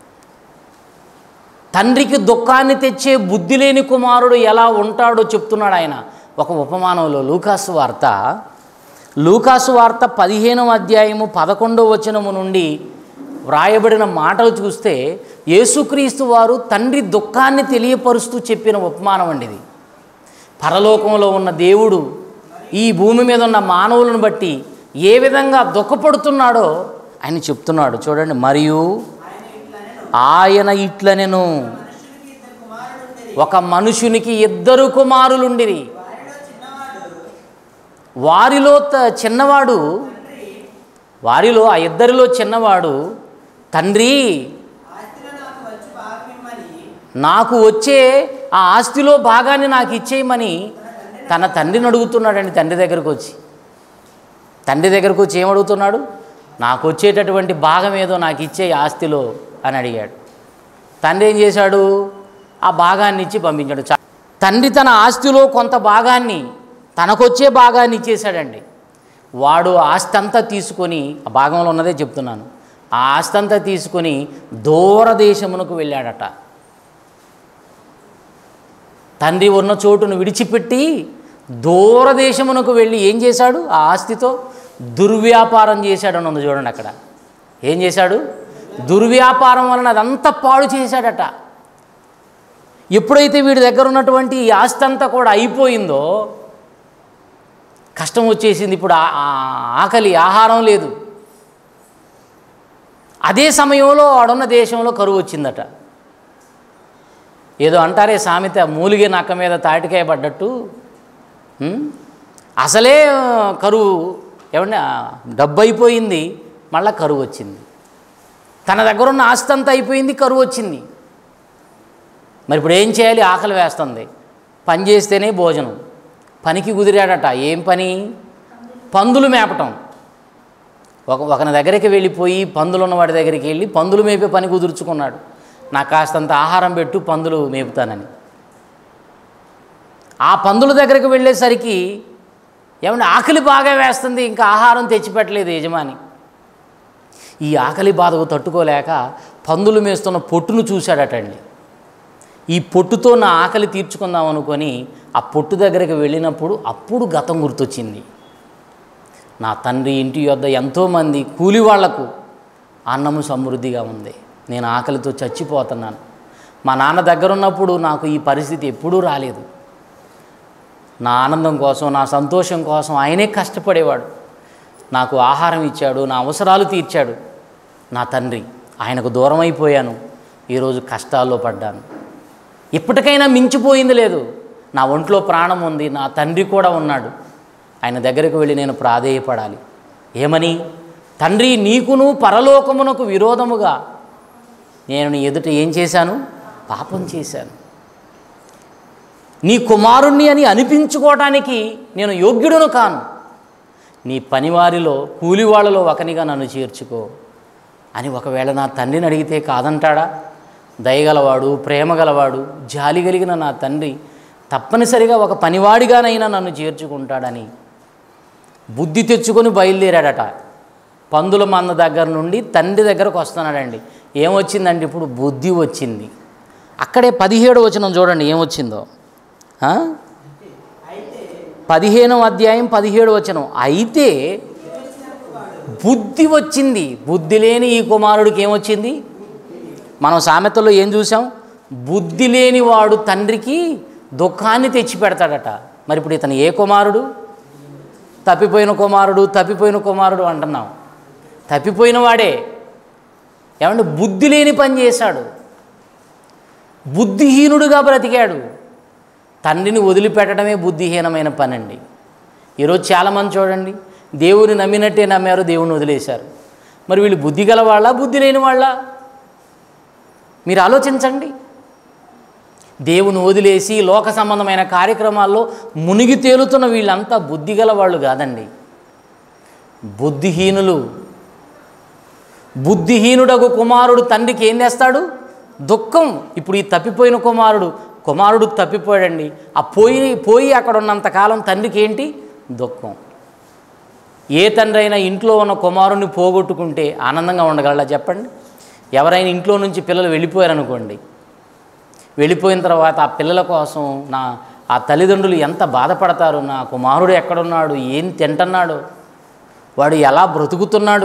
తండ్రికి దుఃఖాన్ని తెచ్చే బుద్ధి లేని కుమారుడు ఎలా ఉంటాడో చెప్తున్నాడు ఆయన ఒక ఉపమానంలో లూకాసు వార్త లూకాసు వార్త పదిహేనవ అధ్యాయము పదకొండవ వచనము నుండి వ్రాయబడిన మాటలు చూస్తే యేసుక్రీస్తు వారు తండ్రి దుఃఖాన్ని తెలియపరుస్తూ చెప్పిన ఉపమానం అండి ఇది పరలోకంలో ఉన్న దేవుడు ఈ భూమి మీద ఉన్న మానవులను బట్టి ఏ విధంగా దుఃఖపడుతున్నాడో ఆయన చెప్తున్నాడు చూడండి మరియు ఆయన ఇట్లనెను ఒక మనుషునికి ఇద్దరు కుమారులుండిరి వారిలో త- చిన్నవాడు వారిలో ఆ ఇద్దరిలో చిన్నవాడు తండ్రి నాకు వచ్చే ఆ ఆస్తిలో భాగాన్ని నాకు ఇచ్చేయమని తన తండ్రిని అడుగుతున్నాడండి తండ్రి దగ్గరకు వచ్చి తండ్రి దగ్గరకు వచ్చి ఏమడుగుతున్నాడు నాకు వచ్చేటటువంటి భాగం ఏదో నాకు ఇచ్చే ఈ ఆస్తిలో అని అడిగాడు తండ్రి ఏం చేశాడు ఆ భాగాన్ని ఇచ్చి పంపించాడు చా- తండ్రి తన ఆస్తిలో కొంత భాగాన్ని తనకొచ్చే భాగాన్ని ఇచ్చేశాడండి వాడు ఆస్తి అంతా తీసుకొని ఆ భాగంలో ఉన్నదే చెప్తున్నాను ఆ ఆస్తి అంతా తీసుకొని దూరదేశమునకు వెళ్ళాడట తండ్రి ఉన్న చోటును విడిచిపెట్టి దూరదేశమునకు వెళ్ళి ఏం చేశాడు ఆ ఆస్తితో దుర్వ్యాపారం చేశాడని ఉంది చూడండి అక్కడ ఏం చేశాడు దుర్వ్యాపారం వలన అదంతా పాడు చేశాడట ఎప్పుడైతే వీడి దగ్గర ఉన్నటువంటి ఈ ఆస్తి అంతా కూడా అయిపోయిందో కష్టం వచ్చేసింది ఇప్పుడు ఆ- ఆ ఆకలి ఆహారం లేదు అదే సమయంలో ఆడున్న దేశంలో కరువు వచ్చిందట ఏదో అంటారే సామెత మూలిగే నక్క మీద తాటికాయ పడ్డట్టు ఉం? అసలే కరువు ఏమండి ఆ, డబ్బు అయిపోయింది మళ్ళా కరువు వచ్చింది తన దగ్గర ఉన్న ఆస్తి అంతా అయిపోయింది కరువు వచ్చింది మరి ఇప్పుడు ఏం చేయాలి ఆకలి వేస్తుంది పని చేస్తేనే భోజనం పనికి కుదిరాడట ఏం పని పందులు మేపటం ఒక ఒకని దగ్గరికి వెళ్ళిపోయి పందులు ఉన్న వాడి దగ్గరికి వెళ్ళి పందులు మేపే పని కుదుర్చుకున్నాడు నాకు కాస్తంత ఆహారం పెట్టు పందులు మేపుతానని ఆ పందుల దగ్గరికి వెళ్ళేసరికి ఏమంటే ఆకలి బాగా వేస్తుంది ఇంకా ఆహారం తెచ్చిపెట్టలేదు యజమాని ఈ ఆకలి బాధకు తట్టుకోలేక పందులు మేస్తున్న పొట్టును చూశాడటండి ఈ పొట్టుతో నా ఆకలి తీర్చుకుందాం అనుకొని ఆ పొట్టు దగ్గరికి వెళ్ళినప్పుడు అప్పుడు గతం గుర్తొచ్చింది నా తండ్రి ఇంటి యొద్ద ఎంతోమంది కూలి వాళ్లకు అన్నము సమృద్ధిగా ఉంది నేను ఆకలితో చచ్చిపోతున్నాను మా నాన్న దగ్గర ఉన్నప్పుడు నాకు ఈ పరిస్థితి ఎప్పుడూ రాలేదు నా ఆనందం కోసం నా సంతోషం కోసం ఆయనే కష్టపడేవాడు నాకు ఆహారం ఇచ్చాడు నా అవసరాలు తీర్చాడు నా తండ్రి ఆయనకు దూరం అయిపోయాను ఈరోజు కష్టాల్లో పడ్డాను ఇప్పటికైనా మించిపోయింది లేదు నా ఒంట్లో ప్రాణం ఉంది నా తండ్రి కూడా ఉన్నాడు ఆయన దగ్గరికి వెళ్ళి నేను ప్రాధేయపడాలి ఏమని తండ్రి నీకును పరలోకమునకు విరోధముగా నేను నీ ఎదుట ఏం చేశాను పాపం చేశాను నీ కుమారుణ్ణి అని అనిపించుకోవటానికి నేను యోగ్యుడును కాను నీ పనివారిలో కూలివాళ్ళలో ఒకనిగా నన్ను చేర్చుకో అని ఒకవేళ నా తండ్రిని అడిగితే కాదంటాడా దయగలవాడు ప్రేమగలవాడు జాలి కలిగిన నా తండ్రి తప్పనిసరిగా ఒక పనివాడిగానైనా నన్ను చేర్చుకుంటాడని బుద్ధి తెచ్చుకొని బయలుదేరాడట పందుల మంద దగ్గర నుండి తండ్రి దగ్గరకు వస్తున్నాడండి ఏమొచ్చిందంటే ఇప్పుడు బుద్ధి వచ్చింది అక్కడే పదిహేడు వచనం చూడండి ఏమొచ్చిందో ఆ? పదిహేనవ అధ్యాయం పదిహేడు వచనం అయితే బుద్ధి వచ్చింది బుద్ధి లేని ఈ కుమారుడికి ఏమొచ్చింది మనం సామెతలో ఏం చూసాం బుద్ధి లేని వాడు తండ్రికి దుఃఖాన్ని తెచ్చి పెడతాడట మరి ఇప్పుడు ఇతను ఏ కుమారుడు తప్పిపోయిన కుమారుడు తప్పిపోయిన కుమారుడు అంటున్నాం తప్పిపోయిన వాడే ఏమంటే బుద్ధి లేని పని చేశాడు బుద్ధిహీనుడుగా బ్రతికాడు తండ్రిని వదిలిపెట్టడమే బుద్ధిహీనమైన పని అండి ఈరోజు చాలామంది చూడండి దేవుని నమ్మినట్టే నమ్మారు దేవుని వదిలేశారు మరి వీళ్ళు బుద్ధి గల వాళ్ళ బుద్ధి లేని వాళ్ళ మీరు ఆలోచించండి దేవుని వదిలేసి లోక సంబంధమైన కార్యక్రమాల్లో మునిగి తేలుతున్న వీళ్ళంతా బుద్ధి గల వాళ్ళు కాదండి బుద్ధిహీనులు బుద్ధిహీనుడకు కుమారుడు తండ్రికి ఏం చేస్తాడు దుఃఖం ఇప్పుడు ఈ తప్పిపోయిన కుమారుడు కుమారుడు తప్పిపోయాడండి ఆ పోయి పోయి అక్కడ ఉన్నంతకాలం తండ్రికి ఏంటి దుఃఖం ఏ తండ్రి అయినా ఇంట్లో ఉన్న కుమారుణ్ణి పోగొట్టుకుంటే ఆనందంగా ఉండగలరా చెప్పండి ఎవరైనా ఇంట్లో నుంచి పిల్లలు వెళ్ళిపోయారనుకోండి వెళ్ళిపోయిన తర్వాత ఆ పిల్లల కోసం నా ఆ తల్లిదండ్రులు ఎంత బాధపడతారు నా కుమారుడు ఎక్కడున్నాడు ఏం తింటున్నాడు వాడు ఎలా బ్రతుకుతున్నాడు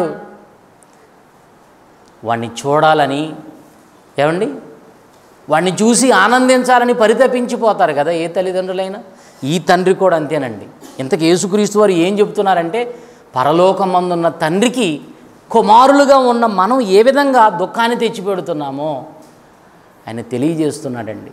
వాడిని చూడాలని ఏమండి వాడిని చూసి ఆనందించాలని పరితపించిపోతారు కదా ఏ తల్లిదండ్రులైనా ఈ తండ్రి కూడా అంతేనండి ఇంతకు యేసుక్రీస్తు వారు ఏం చెప్తున్నారంటే పరలోకమందున్న తండ్రికి కుమారులుగా ఉన్న మనం ఏ విధంగా దుఃఖాన్ని తెచ్చిపెడుతున్నామో ఆయన తెలియజేస్తున్నాడండి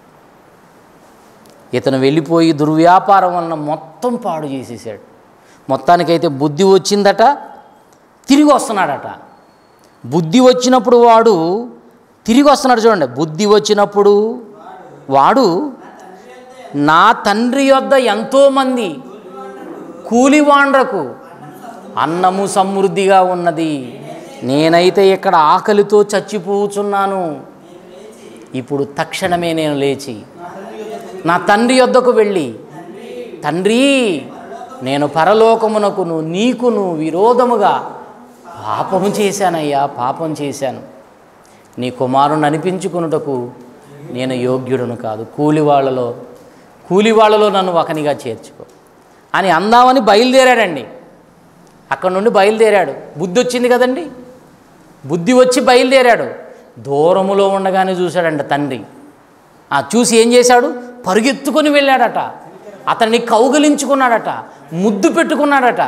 ఇతను వెళ్ళిపోయి దుర్వ్యాపారం వలన మొత్తం పాడు చేసేసాడు మొత్తానికైతే బుద్ధి వచ్చిందట తిరిగి వస్తున్నాడట బుద్ధి వచ్చినప్పుడు వాడు తిరిగి వస్తున్నాడు చూడండి బుద్ధి వచ్చినప్పుడు వాడు నా తండ్రి యొద్ద ఎంతోమంది కూలివాండ్రకు అన్నము సమృద్ధిగా ఉన్నది నేనైతే ఇక్కడ ఆకలితో చచ్చిపోచున్నాను ఇప్పుడు తక్షణమే నేను లేచి నా తండ్రి యొద్దకు వెళ్ళి తండ్రి నేను పరలోకమునకును నీకును విరోధముగా పాపము చేశానయ్యా పాపం చేశాను నీ కుమారుని అనిపించుకున్నటకు నేను యోగ్యుడును కాదు కూలి వాళ్ళలో కూలి వాళ్ళలో నన్ను ఒకనిగా చేర్చుకో అని అందామని బయలుదేరాడండి అక్కడ నుండి బయలుదేరాడు బుద్ధి వచ్చింది కదండి బుద్ధి వచ్చి బయలుదేరాడు దూరములో ఉండగానే చూశాడంట తండ్రి ఆ చూసి ఏం చేశాడు పరుగెత్తుకొని వెళ్ళాడట అతన్ని కౌగలించుకున్నాడట ముద్దు పెట్టుకున్నాడట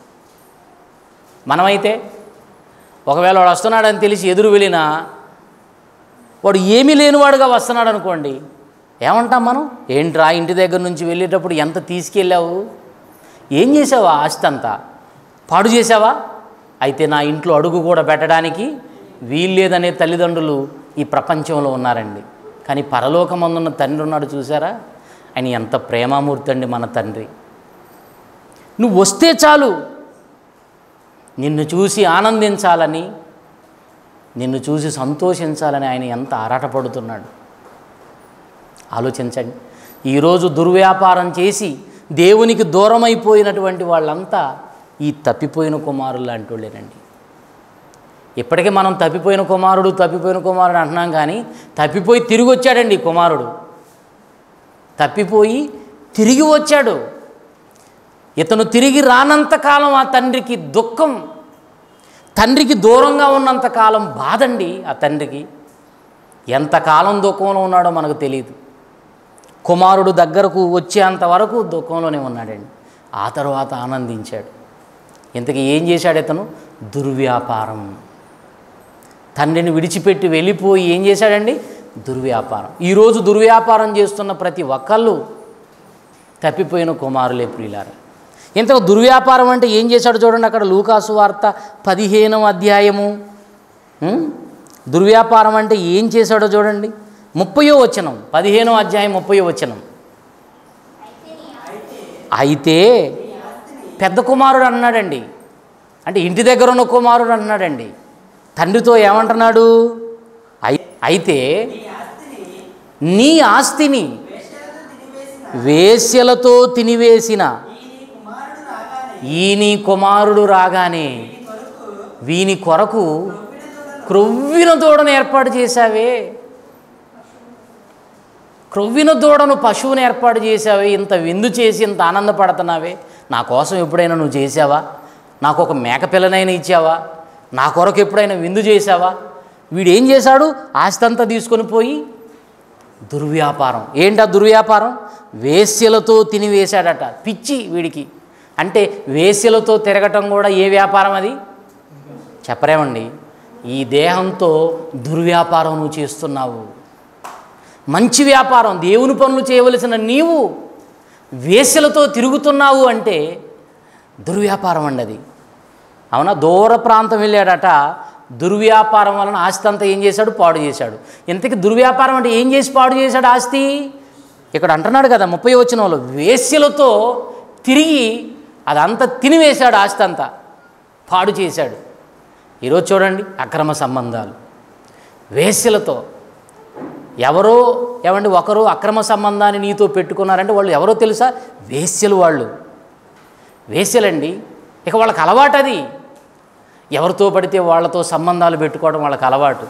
మనమైతే ఒకవేళ వాడు వస్తున్నాడని తెలిసి ఎదురు వెళ్ళినా వాడు ఏమీ లేనివాడుగా వస్తున్నాడు అనుకోండి ఏమంటాం మనం ఏంట్రా ఇంటి దగ్గర నుంచి వెళ్ళేటప్పుడు ఎంత తీసుకెళ్ళావు ఏం చేసావా ఆస్తి అంతా పాడు చేసావా అయితే నా ఇంట్లో అడుగు కూడా పెట్టడానికి వీల్లేదనే తల్లిదండ్రులు ఈ ప్రపంచంలో ఉన్నారండి కానీ పరలోకమందున్న తండ్రి ఉన్నాడు చూసారా ఆయన ఎంత ప్రేమామూర్తి అండి మన తండ్రి నువ్వు వస్తే చాలు నిన్ను చూసి ఆనందించాలని నిన్ను చూసి సంతోషించాలని ఆయన ఎంత ఆరాటపడుతున్నాడు ఆలోచించండి ఈరోజు దుర్వ్యాపారం చేసి దేవునికి దూరమైపోయినటువంటి వాళ్ళంతా ఈ తప్పిపోయిన కుమారులు లాంటి వాళ్ళేనండి ఇప్పటికే మనం తప్పిపోయిన కుమారుడు తప్పిపోయిన కుమారుడు అంటున్నాం కానీ తప్పిపోయి తిరిగి వచ్చాడండి ఈ కుమారుడు తప్పిపోయి తిరిగి వచ్చాడు ఇతను తిరిగి రానంత కాలం ఆ తండ్రికి దుఃఖం తండ్రికి దూరంగా ఉన్నంత కాలం బాధండి ఆ తండ్రికి ఎంతకాలం దుఃఖంలో ఉన్నాడో మనకు తెలియదు కుమారుడు దగ్గరకు వచ్చేంత వరకు దుఃఖంలోనే ఉన్నాడండి ఆ తర్వాత ఆనందించాడు ఇంతకీ ఏం చేశాడు ఇతను దుర్వ్యాపారం తండ్రిని విడిచిపెట్టి వెళ్ళిపోయి ఏం చేశాడండి దుర్వ్యాపారం ఈరోజు దుర్వ్యాపారం చేస్తున్న ప్రతి ఒక్కళ్ళు తప్పిపోయిన కుమారులే ప్రియులారా ఇంతకు దుర్వ్యాపారం అంటే ఏం చేశాడు చూడండి అక్కడ లూకాసు వార్త పదిహేనవ అధ్యాయము ఉం? దుర్వ్యాపారం అంటే ఏం చేశాడో చూడండి ముప్పయో వచనం పదిహేనో అధ్యాయం ముప్పయో వచనం అయితే పెద్ద కుమారుడు అన్నాడండి అంటే ఇంటి దగ్గర ఉన్న కుమారుడు అన్నాడండి తండ్రితో ఏమంటున్నాడు అయి- అయితే నీ ఆస్తిని వేశ్యలతో తినివేసిన ఈ నీ కుమారుడు రాగానే వీని కొరకు క్రొవ్విన దూడను ఏర్పాటు చేశావే క్రొవ్విన దూడను పశువుని ఏర్పాటు చేశావే ఇంత విందు చేసి ఇంత ఆనందపడుతున్నావే నా కోసం ఎప్పుడైనా నువ్వు చేసావా నాకు ఒక మేక పిల్లనైనా ఇచ్చావా నా కొరకు ఎప్పుడైనా విందు చేశావా వీడు ఏం చేశాడు ఆస్తి అంతా తీసుకొని పోయి దుర్వ్యాపారం ఏంటా దుర్వ్యాపారం వేశ్యలతో తినివేశాడట పిచ్చి వీడికి అంటే వేశ్యలతో తిరగటం కూడా ఏ వ్యాపారం అది చెప్పరేమండి ఈ దేహంతో దుర్వ్యాపారం నువ్వు చేస్తున్నావు మంచి వ్యాపారం దేవుని పనులు చేయవలసిన నీవు వేశ్యలతో తిరుగుతున్నావు అంటే దుర్వ్యాపారం అండి అది అవునా దూర ప్రాంతం వెళ్ళాడట దుర్వ్యాపారం వలన ఆస్తి అంతా ఏం చేశాడు పాడు చేశాడు ఇంతకీ దుర్వ్యాపారం అంటే ఏం చేసి పాడు చేశాడు ఆస్తి ఇక్కడ అంటున్నాడు కదా ముప్పై వచ్చిన వాళ్ళు వేశ్యలతో తిరిగి అదంతా తినివేశాడు ఆస్తి అంతా పాడు చేశాడు ఈరోజు చూడండి అక్రమ సంబంధాలు వేశ్యలతో ఎవరో ఏమండి ఒకరు అక్రమ సంబంధాన్ని నీతో పెట్టుకున్నారంటే వాళ్ళు ఎవరో తెలుసా వేశ్యలు వాళ్ళు వేశ్యలండి ఇక వాళ్ళకి అలవాటు అది ఎవరితో పడితే వాళ్ళతో సంబంధాలు పెట్టుకోవడం వాళ్ళకి అలవాటు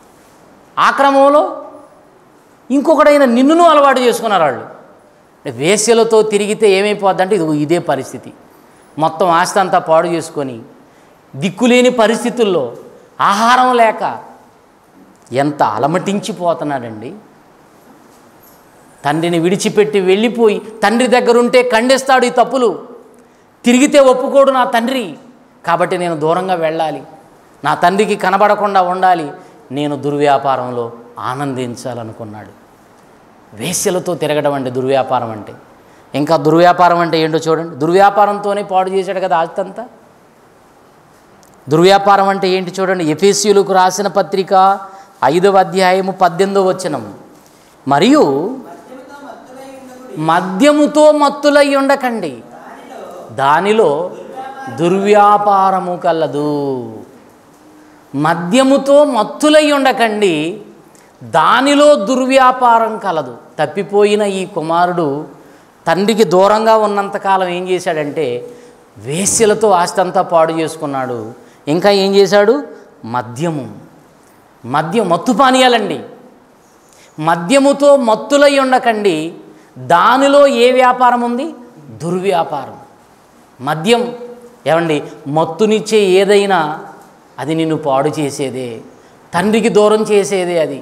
ఆ క్రమంలో ఇంకొకడైన నిన్నును అలవాటు చేసుకున్నారు వాళ్ళు వేశ్యలతో తిరిగితే ఏమైపోద్దంటే ఇది ఇదే పరిస్థితి మొత్తం ఆస్తి అంతా పాడు చేసుకొని దిక్కులేని పరిస్థితుల్లో ఆహారం లేక ఎంత అలమటించిపోతున్నాడండి తండ్రిని విడిచిపెట్టి వెళ్ళిపోయి తండ్రి దగ్గర ఉంటే ఖండిస్తాడు ఈ తప్పులు తిరిగితే ఒప్పుకోడు నా తండ్రి కాబట్టి నేను దూరంగా వెళ్ళాలి నా తండ్రికి కనబడకుండా ఉండాలి నేను దుర్వ్యాపారంలో ఆనందించాలనుకున్నాడు వేశ్యలతో తిరగడం అంటే దుర్వ్యాపారం అంటే ఇంకా దుర్వ్యాపారం అంటే ఏంటో చూడండి దుర్వ్యాపారంతోనే పాడు చేశాడు కదా ఆస్తి అంతా దుర్వ్యాపారం అంటే ఏంటి చూడండి ఎఫేసీయులకు రాసిన పత్రిక ఐదవ అధ్యాయము పద్దెనిమిదవ వచనం మరియు మద్యముతో మత్తులై ఉండకండి దానిలో దుర్వ్యాపారము కలదు మద్యముతో మత్తులై ఉండకండి దానిలో దుర్వ్యాపారం కలదు తప్పిపోయిన ఈ కుమారుడు తండ్రికి దూరంగా ఉన్నంతకాలం ఏం చేశాడంటే వేశ్యలతో ఆస్తి అంతా పాడు చేసుకున్నాడు ఇంకా ఏం చేశాడు మద్యము మద్యం మత్తు పానీయాలండి మద్యముతో మత్తులై ఉండకండి దానిలో ఏ వ్యాపారం ఉంది దుర్వ్యాపారం మద్యం ఏమండి మత్తునిచ్చే ఏదైనా అది నిన్ను పాడు చేసేదే తండ్రికి దూరం చేసేదే అది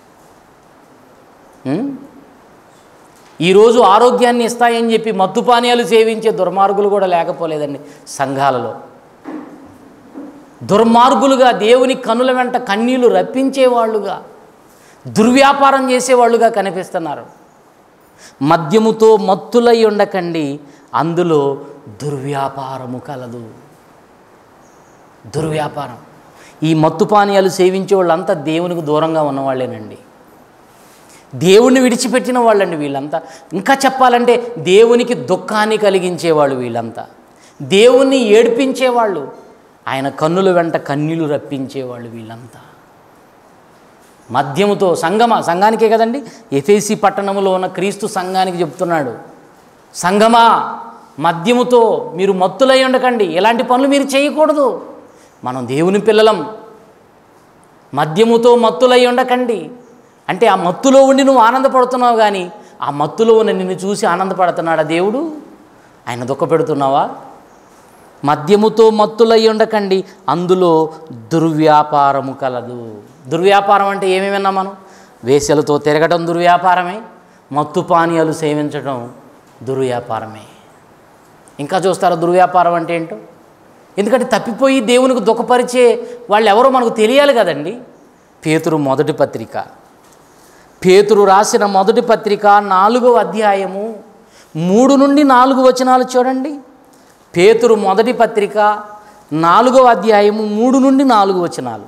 ఉం? ఈరోజు ఆరోగ్యాన్ని ఇస్తాయని చెప్పి మత్తు పానీయాలు సేవించే దుర్మార్గులు కూడా లేకపోలేదండి సంఘాలలో దుర్మార్గులుగా దేవుని కనుల వెంట కన్నీళ్లు రప్పించేవాళ్ళుగా దుర్వ్యాపారం చేసేవాళ్ళుగా కనిపిస్తున్నారు మద్యముతో మత్తులై ఉండకండి అందులో దుర్వ్యాపారము కలదు దుర్వ్యాపారం ఈ మత్తు పానీయాలు సేవించే వాళ్ళంతా దేవునికి దూరంగా ఉన్నవాళ్ళేనండి దేవుణ్ణి విడిచిపెట్టిన వాళ్ళండి వీళ్ళంతా ఇంకా చెప్పాలంటే దేవునికి దుఃఖాన్ని కలిగించేవాళ్ళు వీళ్ళంతా దేవుణ్ణి ఏడ్పించేవాళ్ళు ఆయన కన్నుల వెంట కన్నీళ్లు రప్పించేవాళ్ళు వీళ్ళంతా మద్యముతో సంగమ సంఘానికే కదండి ఎఫేసి పట్టణంలో ఉన్న క్రీస్తు సంఘానికి చెప్తున్నాడు సంగమా మద్యముతో మీరు మత్తులై ఉండకండి ఎలాంటి పనులు మీరు చేయకూడదు మనం దేవుని పిల్లలం మద్యముతో మత్తులై ఉండకండి అంటే ఆ మత్తులో ఉండి నువ్వు ఆనందపడుతున్నావు కానీ ఆ మత్తులో ఉన్న నిన్ను చూసి ఆనందపడుతున్నాడా దేవుడు ఆయన దుఃఖపెడుతున్నావా మద్యముతో మత్తులై ఉండకండి అందులో దుర్వ్యాపారము కలదు దుర్వ్యాపారం అంటే ఏమేమి విన్నాం మనం వేసలతో తిరగడం దుర్వ్యాపారమే మత్తు పానీయాలు సేవించడం దుర్వ్యాపారమే ఇంకా చూస్తారా దుర్వ్యాపారం అంటే ఏంటో ఎందుకంటే తప్పిపోయి దేవునికి దుఃఖపరిచే వాళ్ళు ఎవరో మనకు తెలియాలి కదండి పేతురు మొదటి పత్రిక పేతురు రాసిన మొదటి పత్రిక నాలుగో అధ్యాయము మూడు నుండి నాలుగు వచనాలు చూడండి పేతురు మొదటి పత్రిక నాలుగో అధ్యాయము మూడు నుండి నాలుగు వచనాలు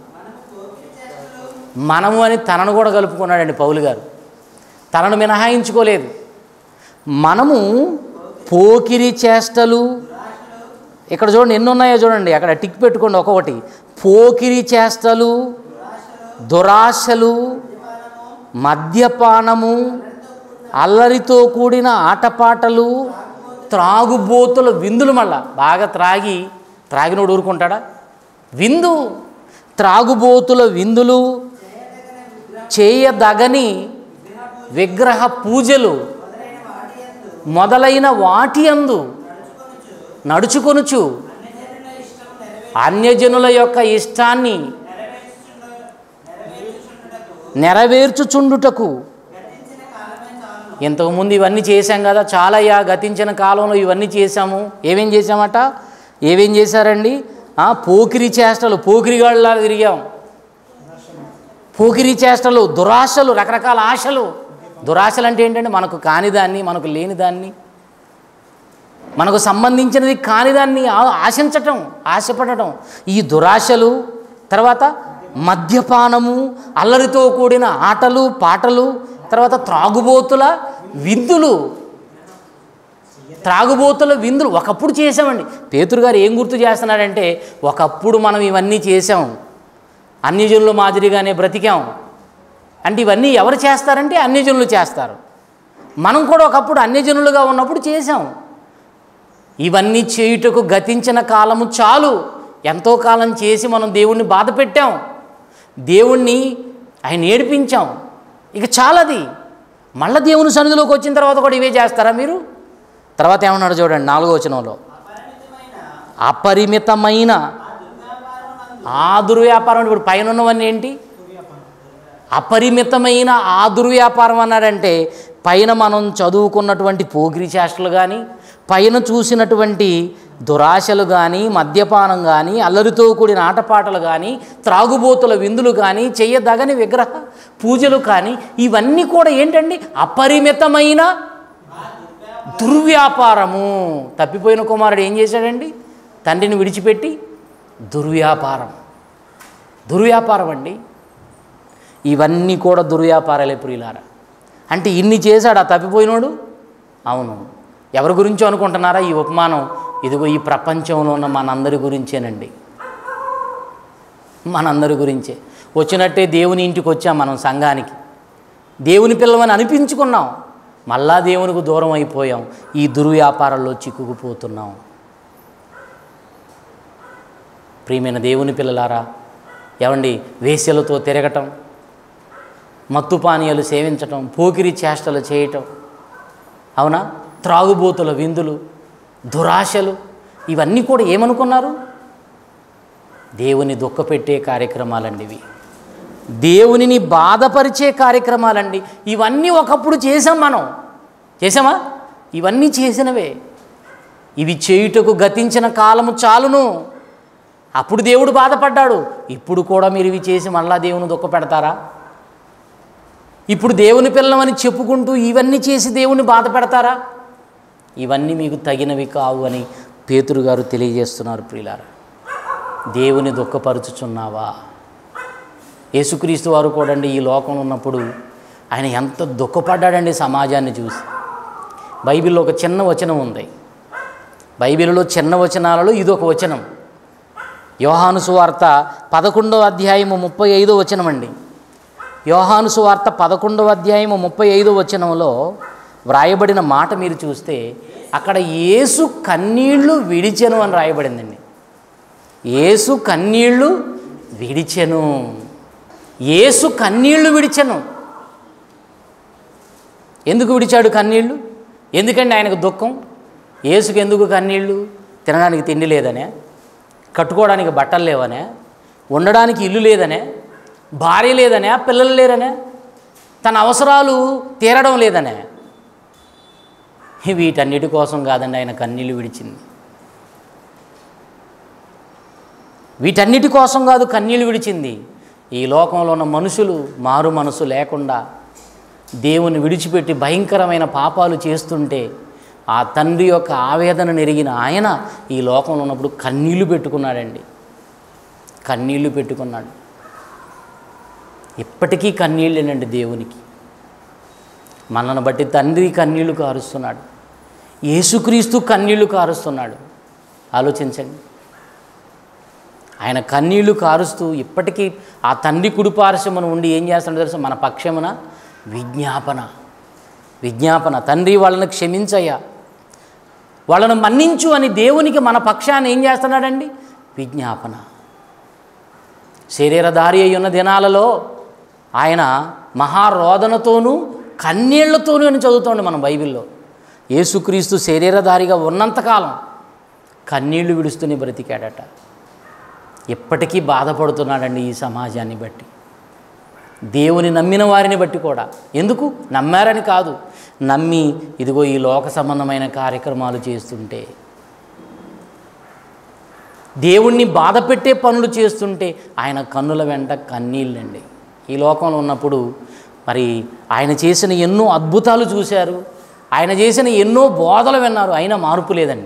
మనము అని తనను కూడా కలుపుకున్నాడండి పౌలు గారు తనను మినహాయించుకోలేదు మనము పోకిరి చేష్టలు ఇక్కడ చూడండి ఎన్ని ఉన్నాయో చూడండి అక్కడ టిక్ పెట్టుకోండి ఒక్కొక్కటి పోకిరి చేష్టలు దురాశలు మద్యపానము అల్లరితో కూడిన ఆటపాటలు త్రాగుబోతుల విందులు మళ్ళా బాగా త్రాగి త్రాగినోడు ఊరుకుంటాడా విందు త్రాగుబోతుల విందులు చేయదగని విగ్రహ పూజలు మొదలైన వాటి అందు నడుచుకొనుచు అన్యజనుల యొక్క ఇష్టాన్ని నెరవేర్చుచుండుటకు ఇంతకుముందు ఇవన్నీ చేశాం కదా చాలయ్యా గతించిన కాలంలో ఇవన్నీ చేశాము ఏమేం చేశామట ఏమేం చేశారండి ఆ, పోకిరి చేష్టలు పోకిరిగాళ్ళలా తిరిగాం పోకిరి చేష్టలు దురాశలు రకరకాల ఆశలు దురాశలు అంటే ఏంటంటే మనకు కాని దాన్ని మనకు లేని దాన్ని మనకు సంబంధించినది కానిదాన్ని ఆ- ఆశించటం ఆశపడటం ఈ దురాశలు తర్వాత మద్యపానము అల్లరితో కూడిన ఆటలు పాటలు తర్వాత త్రాగుబోతుల విందులు త్రాగుబోతుల విందులు ఒకప్పుడు చేసామండి పేతురు గారు ఏం గుర్తు చేస్తున్నాడంటే ఒకప్పుడు మనం ఇవన్నీ చేసాం అన్యజనుల మాదిరిగానే బ్రతికాం అంటే ఇవన్నీ ఎవరు చేస్తారంటే అన్యజనులు చేస్తారు మనం కూడా ఒకప్పుడు అన్యజనులుగా ఉన్నప్పుడు చేసాం ఇవన్నీ చేయుటకు గతించిన కాలము చాలు ఎంతో కాలం చేసి మనం దేవుణ్ణి బాధ పెట్టాం దేవుణ్ణి ఆయన ఏడిపించాం ఇక చాలది మళ్ళీ దేవుని సన్నిధిలోకి వచ్చిన తర్వాత కూడా ఇవే చేస్తారా మీరు తర్వాత ఏమన్నాడు చూడండి నాలుగో వచనంలో అపరిమితమైన ఆ దుర్వ్యాపారం అంటే ఇప్పుడు పైన ఉన్నవన్నీ ఏంటి అపరిమితమైన ఆ దుర్వ్యాపారం అన్నాడంటే పైన మనం చదువుకున్నటువంటి పోగిరి చేష్టలు కానీ పైన చూసినటువంటి దురాశలు కానీ మద్యపానం కానీ అల్లరితో కూడిన ఆటపాటలు కానీ త్రాగుబోతుల విందులు కానీ చెయ్యదగని విగ్రహ పూజలు కానీ ఇవన్నీ కూడా ఏంటండి అపరిమితమైన దుర్వ్యాపారము తప్పిపోయిన కుమారుడు ఏం చేశాడండి తండ్రిని విడిచిపెట్టి దుర్వ్యాపారం దుర్వ్యాపారం అండి ఇవన్నీ కూడా దుర్వ్యాపారాలే ప్రియులారా అంటే ఇన్ని చేశాడు ఆ తప్పిపోయినోడు అవును ఎవరి గురించో అనుకుంటున్నారా ఈ ఉపమానం ఇదిగో ఈ ప్రపంచంలో ఉన్న మనందరి గురించేనండి మనందరి గురించే వచ్చినట్టే దేవుని ఇంటికి వచ్చాం మనం సంఘానికి దేవుని పిల్లమని అనిపించుకున్నాం మళ్ళా దేవునికి దూరం అయిపోయాం ఈ దుర్వ్యాపారాల్లో చిక్కుకుపోతున్నాం ప్రియమైన దేవుని పిల్లలారా ఏమండి వేశ్యలతో తిరగటం మత్తు పానీయాలు సేవించటం పోకిరి చేష్టలు చేయటం అవునా త్రాగుబోతుల విందులు దురాశలు ఇవన్నీ కూడా ఏమనుకున్నారు దేవుని దుఃఖపెట్టే కార్యక్రమాలండి ఇవి దేవునిని బాధపరిచే కార్యక్రమాలండి ఇవన్నీ ఒకప్పుడు చేసాం మనం చేసామా ఇవన్నీ చేసినవే ఇవి చేయుటకు గతించిన కాలము చాలును అప్పుడు దేవుడు బాధపడ్డాడు ఇప్పుడు కూడా మీరు ఇవి చేసి మళ్ళా దేవుని దుఃఖ పెడతారా ఇప్పుడు దేవుని పిల్లమని చెప్పుకుంటూ ఇవన్నీ చేసి దేవుని బాధ పెడతారా ఇవన్నీ మీకు తగినవి కావు అని పేతురు గారు తెలియజేస్తున్నారు ప్రియులారా దేవుని దుఃఖపరుచుచున్నావా యేసుక్రీస్తు వారు కూడండి ఈ లోకంలో ఉన్నప్పుడు ఆయన ఎంత దుఃఖపడ్డాడండి సమాజాన్ని చూసి బైబిల్లో ఒక చిన్న వచనం ఉంది బైబిల్లో చిన్న వచనాలలో ఇది ఒక వచనం యోహాను సువార్త పదకొండవ అధ్యాయము ముప్పై ఐదో వచనం అండి యోహాను సువార్త పదకొండవ అధ్యాయము ముప్పై ఐదో వచనంలో వ్రాయబడిన మాట మీరు చూస్తే అక్కడ యేసు కన్నీళ్లు విడిచెను అని రాయబడిందండి యేసు కన్నీళ్లు విడిచెను యేసు కన్నీళ్లు విడిచెను ఎందుకు విడిచాడు కన్నీళ్లు ఎందుకండి ఆయనకు దుఃఖం యేసుకు ఎందుకు కన్నీళ్లు తినడానికి తిండి లేదనే కట్టుకోవడానికి బట్టలు లేవనే ఉండడానికి ఇల్లు లేదనే భార్య లేదనే పిల్లలు లేరనే తన అవసరాలు తీరడం లేదనే వీటన్నిటి కోసం కాదండి ఆయన కన్నీళ్లు విడిచింది వీటన్నిటి కోసం కాదు కన్నీళ్లు విడిచింది ఈ లోకంలో ఉన్న మనుషులు మారు మనసు లేకుండా దేవుని విడిచిపెట్టి భయంకరమైన పాపాలు చేస్తుంటే ఆ తండ్రి యొక్క ఆవేదన నెరిగిన ఆయన ఈ లోకంలో ఉన్నప్పుడు కన్నీళ్లు పెట్టుకున్నాడండి కన్నీళ్లు పెట్టుకున్నాడు ఇప్పటికీ కన్నీళ్ళేనండి దేవునికి మనల్ని బట్టి తండ్రి కన్నీళ్లు కారుస్తున్నాడు యేసుక్రీస్తు కన్నీళ్లు కారుస్తున్నాడు ఆలోచించండి ఆయన కన్నీళ్లు కారుస్తూ ఇప్పటికీ ఆ తండ్రి కుడిపార్శ్వమున ఉండి ఏం చేస్తాడో తెలుసు మన పక్షమున విజ్ఞాపన విజ్ఞాపన తండ్రి వాళ్ళని క్షమించయ్యా వాళ్ళను మన్నించు అని దేవునికి మన పక్షాన్ని ఏం చేస్తున్నాడండి విజ్ఞాపన శరీరధారి అయి ఉన్న దినాలలో ఆయన మహారోదనతోనూ కన్నీళ్లతోనూ అని చదువుతోండి మనం బైబిల్లో యేసుక్రీస్తు శరీరధారిగా ఉన్నంతకాలం కన్నీళ్లు విడుస్తూనే బ్రతికాడట ఇప్పటికీ బాధపడుతున్నాడండి ఈ సమాజాన్ని బట్టి దేవుని నమ్మిన వారిని బట్టి కూడా ఎందుకు నమ్మారని కాదు నమ్మి ఇదిగో ఈ లోక సంబంధమైన కార్యక్రమాలు చేస్తుంటే దేవుణ్ణి బాధ పెట్టే పనులు చేస్తుంటే ఆయన కన్నుల వెంట కన్నీళ్ళండి ఈ లోకంలో ఉన్నప్పుడు మరి ఆయన చేసిన ఎన్నో అద్భుతాలు చూశారు ఆయన చేసిన ఎన్నో బోధలు విన్నారు అయినా మార్పు లేదండి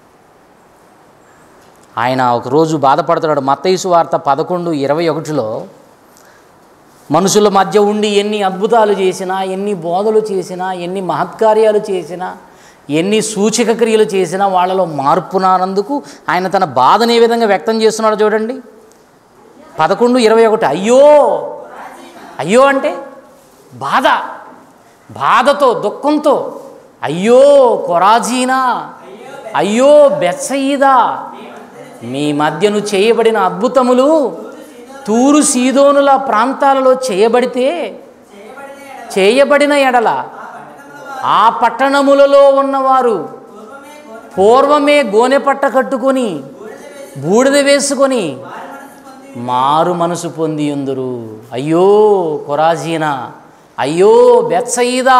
ఆయన ఒకరోజు బాధపడుతున్నాడు మత్తయిసు వార్త పదకొండు ఇరవై ఒకటిలో మనుషుల మధ్య ఉండి ఎన్ని అద్భుతాలు చేసినా ఎన్ని బోధలు చేసినా ఎన్ని మహత్కార్యాలు చేసినా ఎన్ని సూచక క్రియలు చేసినా వాళ్ళలో మార్పు రానందుకు ఆయన తన బాధను ఏ విధంగా వ్యక్తం చేస్తున్నాడో చూడండి పదకొండు ఇరవై ఒకటి అయ్యో అయ్యో అంటే బాధ బాధతో దుఃఖంతో అయ్యో కొరాజీనా అయ్యో బెత్సయిదా మీ మధ్యను చేయబడిన అద్భుతములు తూరు సీదోనుల ప్రాంతాలలో చేయబడితే చేయబడిన ఎడల ఆ పట్టణములలో ఉన్నవారు పూర్వమే గోనె పట్ట కట్టుకొని బూడిద వేసుకొని మారు మనసు పొంది ఉందురు అయ్యో కొరాజీనా అయ్యో బెత్సయిదా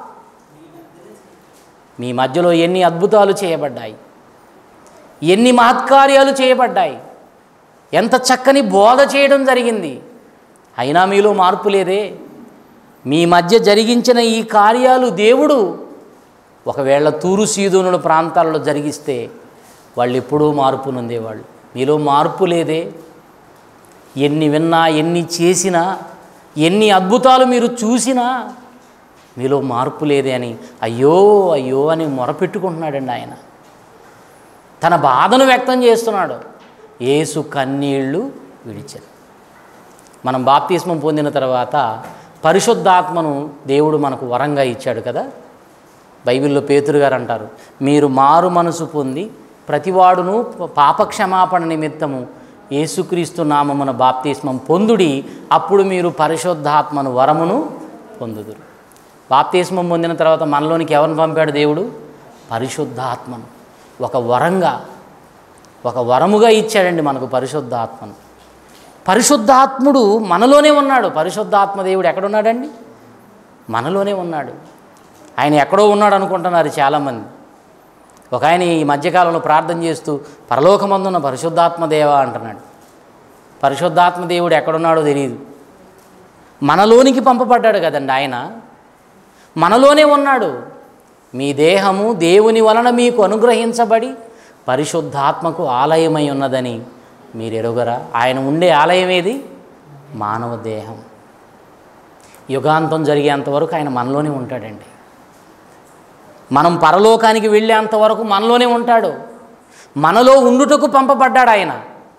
మీ మధ్యలో ఎన్ని అద్భుతాలు చేయబడ్డాయి ఎన్ని మహత్కార్యాలు చేయబడ్డాయి ఎంత చక్కని బోధ చేయడం జరిగింది అయినా మీలో మార్పు లేదే మీ మధ్య జరిగించిన ఈ కార్యాలు దేవుడు ఒకవేళ తూరు సీదోనుల ప్రాంతాలలో జరిగిస్తే వాళ్ళు ఎప్పుడూ మార్పు నొందేవాళ్ళు మీలో మార్పు లేదే ఎన్ని విన్నా ఎన్ని చేసినా ఎన్ని అద్భుతాలు మీరు చూసినా మీలో మార్పు లేదే అని అయ్యో అయ్యో అని మొరపెట్టుకుంటున్నాడండి ఆయన తన బాధను వ్యక్తం చేస్తున్నాడు ఏసు కన్నీళ్లు విడిచారు మనం బాప్తిస్మం పొందిన తర్వాత పరిశుద్ధాత్మను దేవుడు మనకు వరంగా ఇచ్చాడు కదా బైబిల్లో పేతురు గారు అంటారు మీరు మారు మనసు పొంది ప్రతివాడును పాపక్షమాపణ నిమిత్తము యేసుక్రీస్తు నామమున బాప్తిస్మం పొందుడి అప్పుడు మీరు పరిశుద్ధాత్మను వరమును పొందుదురు బాప్తిస్మం పొందిన తర్వాత మనలోనికి ఎవరిని పంపాడు దేవుడు పరిశుద్ధాత్మను ఒక వరంగా ఒక వరముగా ఇచ్చాడండి మనకు పరిశుద్ధాత్మను పరిశుద్ధాత్ముడు మనలోనే ఉన్నాడు పరిశుద్ధాత్మ దేవుడు ఎక్కడున్నాడండి మనలోనే ఉన్నాడు ఆయన ఎక్కడో ఉన్నాడు అనుకుంటున్నారు చాలామంది ఒక ఆయన ఈ మధ్యకాలంలో ప్రార్థన చేస్తూ పరలోకమందున్న పరిశుద్ధాత్మ దేవ అంటున్నాడు పరిశుద్ధాత్మ దేవుడు ఎక్కడున్నాడో తెలియదు మనలోనికి పంపబడ్డాడు కదండి ఆయన మనలోనే ఉన్నాడు మీ దేహము దేవుని వలన మీకు అనుగ్రహించబడి పరిశుద్ధాత్మకు ఆలయమై ఉన్నదని మీరు ఎరుగరా ఆయన ఉండే ఆలయం ఏది మానవ దేహం యుగాంతం జరిగేంతవరకు ఆయన మనలోనే ఉంటాడండి మనం పరలోకానికి వెళ్ళేంత వరకు మనలోనే ఉంటాడు మనలో ఉండుటకు పంపబడ్డాడు ఆయన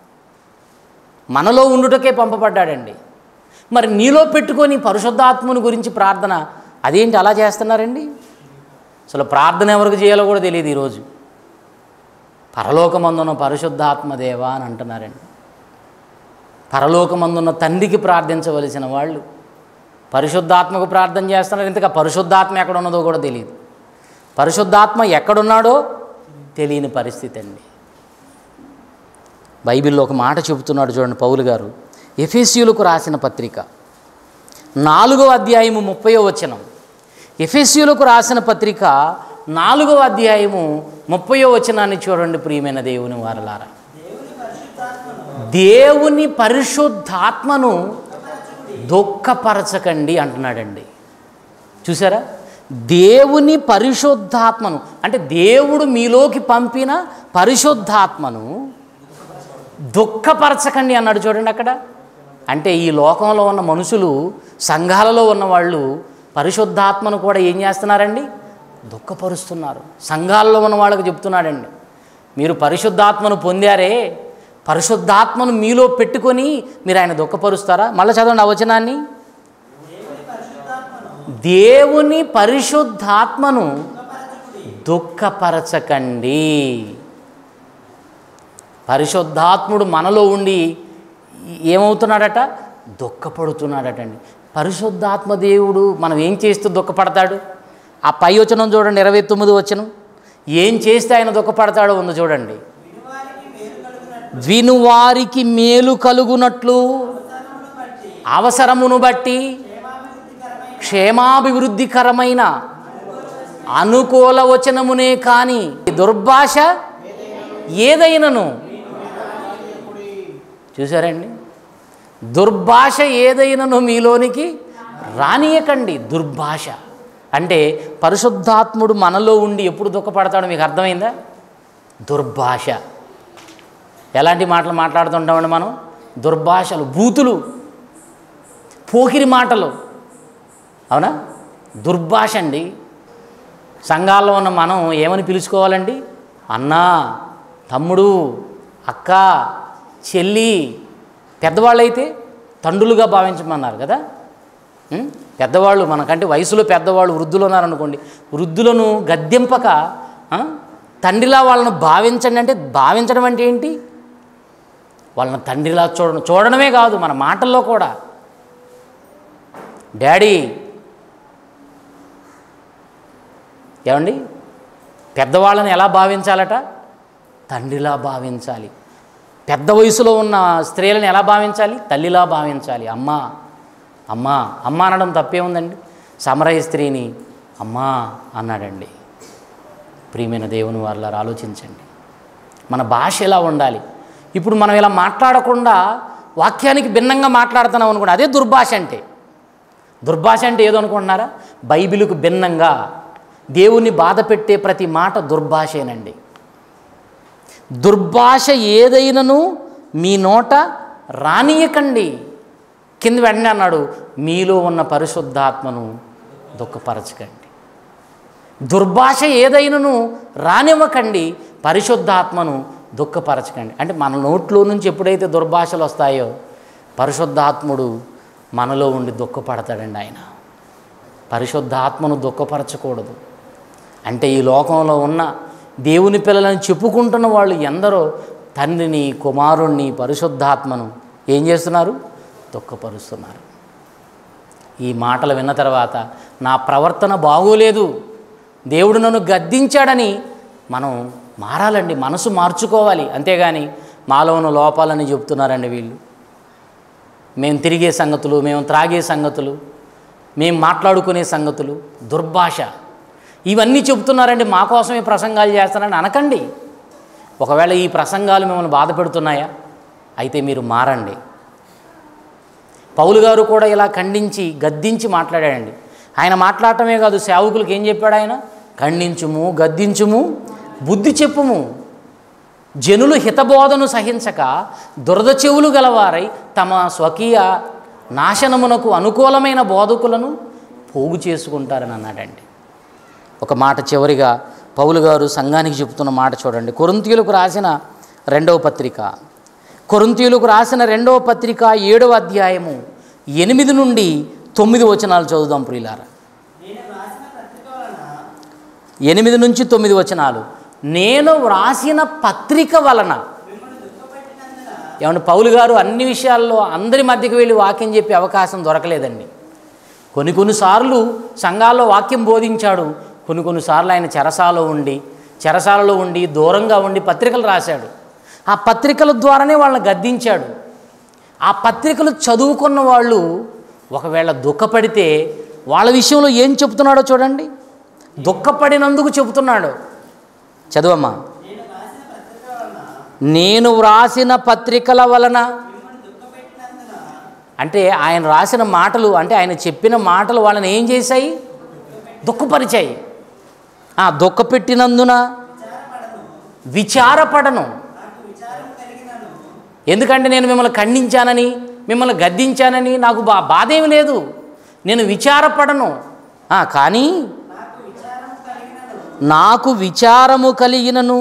మనలో ఉండుటకే పంపబడ్డాడండి మరి నీలో పెట్టుకొని పరిశుద్ధాత్మని గురించి ప్రార్థన అదేంటి అలా చేస్తున్నారండి అసలు ప్రార్థన ఎవరికి చేయాలో కూడా తెలియదు ఈరోజు పరలోకమందున్న పరిశుద్ధాత్మ దేవా అని అంటున్నారండి పరలోకమందున్న తండ్రికి ప్రార్థించవలసిన వాళ్ళు పరిశుద్ధాత్మకు ప్రార్థన చేస్తున్నారు ఇంతగా పరిశుద్ధాత్మ ఎక్కడ ఉన్నదో కూడా తెలియదు పరిశుద్ధాత్మ ఎక్కడున్నాడో తెలియని పరిస్థితి అండి బైబిల్లో ఒక మాట చెబుతున్నాడు చూడండి పౌలు గారు ఎఫెస్యులకు రాసిన పత్రిక నాలుగవ అధ్యాయము ముప్పయో వచనం ఎఫెస్యులకు రాసిన పత్రిక నాలుగవ అధ్యాయము ముప్పయో వచనాన్ని చూడండి ప్రియమైన దేవుని వారలారా దేవుని పరిశుద్ధాత్మను దుఃఖపరచకండి అంటున్నాడండి చూసారా దేవుని పరిశుద్ధాత్మను అంటే దేవుడు మీలోకి పంపిన పరిశుద్ధాత్మను దుఃఖపరచకండి అన్నాడు చూడండి అక్కడ అంటే ఈ లోకంలో ఉన్న మనుషులు సంఘాలలో ఉన్న వాళ్ళు పరిశుద్ధాత్మను కూడా ఏం చేస్తున్నారండి దుఃఖపరుస్తున్నారు సంఘాల్లో ఉన్న వాళ్ళకి చెప్తున్నాడండి మీరు పరిశుద్ధాత్మను పొందారే పరిశుద్ధాత్మను మీలో పెట్టుకొని మీరు ఆయన దుఃఖపరుస్తారా మళ్ళీ చదవండి ఆ వచనాన్ని దేవుని పరిశుద్ధాత్మను దుఃఖపరచకండి పరిశుద్ధాత్ముడు మనలో ఉండి ఏమవుతున్నాడట దుఃఖపడుతున్నాడటండి పరిశుద్ధాత్మ దేవుడు మనం ఏం చేస్తూ దుఃఖపడతాడు ఆ పై వచనం చూడండి ఇరవై తొమ్మిది వచనం ఏం చేస్తే ఆయన దుఃఖపడతాడో ఉంది చూడండి వినువారికి మేలు కలుగునట్లు అవసరమును బట్టి క్షేమాభివృద్ధికరమైన అనుకూల వచనమునే కాని దుర్భాష ఏదైనను చూసారండి దుర్భాష ఏదైనను మీలోనికి రానియకండి దుర్భాష అంటే పరిశుద్ధాత్ముడు మనలో ఉండి ఎప్పుడు దుఃఖపడతాడో మీకు అర్థమైందా దుర్భాష ఎలాంటి మాటలు మాట్లాడుతుంటామండి మనం దుర్భాషలు బూతులు పోకిరి మాటలు అవునా దుర్భాష అండి సంఘాల్లో ఉన్న మనం ఏమని పిలుచుకోవాలండి అన్నా తమ్ముడు అక్క చెల్లి పెద్దవాళ్ళైతే తండ్రులుగా భావించమన్నారు కదా ఉం? పెద్దవాళ్ళు మనకంటే వయసులో పెద్దవాళ్ళు వృద్ధులు ఉన్నారనుకోండి వృద్ధులను గద్దెంపక ఆ, తండ్రిలా వాళ్ళను భావించండి అంటే భావించడం అంటే ఏంటి వాళ్ళని తండ్రిలా చూడడం చూడడమే కాదు మన మాటల్లో కూడా డాడీ ఏమండి పెద్దవాళ్ళని ఎలా భావించాలట తండ్రిలా భావించాలి పెద్ద వయసులో ఉన్న స్త్రీలను ఎలా భావించాలి తల్లిలా భావించాలి అమ్మ అమ్మ అమ్మ అనడం తప్పే ఉందండి సమరయ స్త్రీని అమ్మా అన్నాడండి ప్రియమైన దేవుని వాళ్ళ ఆలోచించండి మన భాష ఎలా ఉండాలి ఇప్పుడు మనం ఇలా మాట్లాడకుండా వాక్యానికి భిన్నంగా మాట్లాడుతున్నాం అనుకోండి అదే దుర్భాష అంటే దుర్భాష అంటే ఏదో అనుకుంటున్నారా బైబిలుకు భిన్నంగా దేవుణ్ణి బాధ పెట్టే ప్రతి మాట దుర్భాషేనండి దుర్భాష ఏదైనను మీ నోట రానియకండి కింద వెంటనే అన్నాడు మీలో ఉన్న పరిశుద్ధాత్మను దుఃఖపరచకండి దుర్భాష ఏదైనను రానివ్వకండి పరిశుద్ధాత్మను దుఃఖపరచకండి అంటే మన నోట్లో నుంచి ఎప్పుడైతే దుర్భాషలు వస్తాయో పరిశుద్ధాత్ముడు మనలో ఉండి దుఃఖపడతాడండి ఆయన పరిశుద్ధాత్మను దుఃఖపరచకూడదు అంటే ఈ లోకంలో ఉన్న దేవుని పిల్లలని చెప్పుకుంటున్న వాళ్ళు ఎందరో తండ్రిని కుమారుణ్ణి పరిశుద్ధాత్మను ఏం చేస్తున్నారు దుఃఖపరుస్తున్నారు ఈ మాటలు విన్న తర్వాత నా ప్రవర్తన బాగోలేదు దేవుడు నన్ను గద్దించాడని మనం మారాలండి మనసు మార్చుకోవాలి అంతేగాని మాలో ఉన్న లోపాలని చెప్తున్నారండి వీళ్ళు మేము తిరిగే సంగతులు మేము త్రాగే సంగతులు మేము మాట్లాడుకునే సంగతులు దుర్భాష ఇవన్నీ చెబుతున్నారండి మా కోసమే ప్రసంగాలు చేస్తారని అనకండి ఒకవేళ ఈ ప్రసంగాలు మిమ్మల్ని బాధ పెడుతున్నాయా అయితే మీరు మారండి పౌలు గారు కూడా ఇలా ఖండించి గద్దించి మాట్లాడాడండి ఆయన మాట్లాడటమే కాదు సేవకులకు ఏం చెప్పాడు ఆయన ఖండించుము గద్దించుము బుద్ధి చెప్పుము జనులు హితబోధను సహించక దురద చెవులు గలవారై తమ స్వకీయ నాశనమునకు అనుకూలమైన బోధకులను పోగు చేసుకుంటారని అన్నాడండి ఒక మాట చివరిగా పౌలు గారు సంఘానికి చెబుతున్న మాట చూడండి కొరింతీయులకు రాసిన రెండవ పత్రిక కొరింతీయులకు రాసిన రెండవ పత్రిక ఏడవ అధ్యాయము ఎనిమిది నుండి తొమ్మిది వచనాలు చదువుదాం ప్రియులారా ఎనిమిది నుంచి తొమ్మిది వచనాలు నేను వ్రాసిన పత్రిక వలన ఏమన్నా పౌలు గారు అన్ని విషయాల్లో అందరి మధ్యకి వెళ్ళి వాక్యం చెప్పే అవకాశం దొరకలేదండి కొన్ని కొన్నిసార్లు సంఘాల్లో వాక్యం బోధించాడు కొన్ని కొన్నిసార్లు ఆయన చెరసాలో ఉండి చెరసాలలో ఉండి దూరంగా ఉండి పత్రికలు రాశాడు ఆ పత్రికల ద్వారానే వాళ్ళని గద్దించాడు ఆ పత్రికలు చదువుకున్న వాళ్ళు ఒకవేళ దుఃఖపడితే వాళ్ళ విషయంలో ఏం చెప్తున్నాడో చూడండి దుఃఖపడినందుకు చెబుతున్నాడు చదువమ్మా నేను వ్రాసిన పత్రికల వలన అంటే ఆయన రాసిన మాటలు అంటే ఆయన చెప్పిన మాటలు వాళ్ళని ఏం చేశాయి దుఃఖపరిచాయి ఆ దుఃఖపెట్టినందున విచారపడను ఎందుకంటే నేను మిమ్మల్ని ఖండించానని మిమ్మల్ని గద్దించానని నాకు బా బాధ ఏమి లేదు నేను విచారపడను ఆ, కానీ నాకు విచారము కలిగినను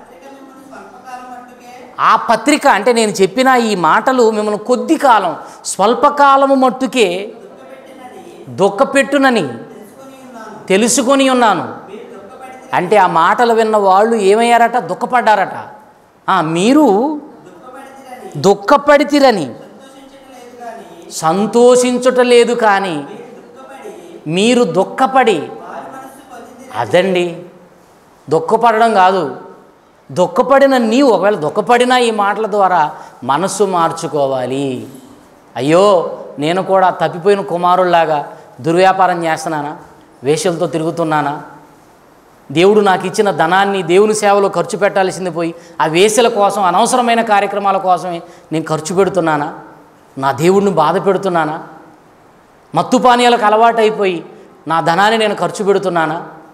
ఆ పత్రిక అంటే నేను చెప్పిన ఈ మాటలు మిమ్మల్ని కొద్ది కాలం స్వల్పకాలము మట్టుకే దుఃఖపెట్టునని తెలుసుకొని ఉన్నాను అంటే ఆ మాటలు విన్న వాళ్ళు ఏమయ్యారట దుఃఖపడ్డారట ఆ, మీరు దుఃఖపడితిరని సంతోషించుట లేదు కానీ మీరు దుఃఖపడి అదండి దుఃఖపడడం కాదు దుఃఖపడిన నీవు ఒకవేళ దుఃఖపడినా ఈ మాటల ద్వారా మనస్సు మార్చుకోవాలి అయ్యో నేను కూడా తప్పిపోయిన కుమారుల్లాగా దుర్వ్యాపారం చేస్తున్నానా వేషలతో తిరుగుతున్నానా దేవుడు నాకు ఇచ్చిన ధనాన్ని దేవుని సేవలో ఖర్చు పెట్టాల్సింది పోయి ఆ వేసల కోసం అనవసరమైన కార్యక్రమాల కోసమే నేను ఖర్చు పెడుతున్నానా నా దేవుడిని బాధ పెడుతున్నానా మత్తు పానీయాలకు అలవాటైపోయి నా ధనాన్ని నేను ఖర్చు పెడుతున్నానా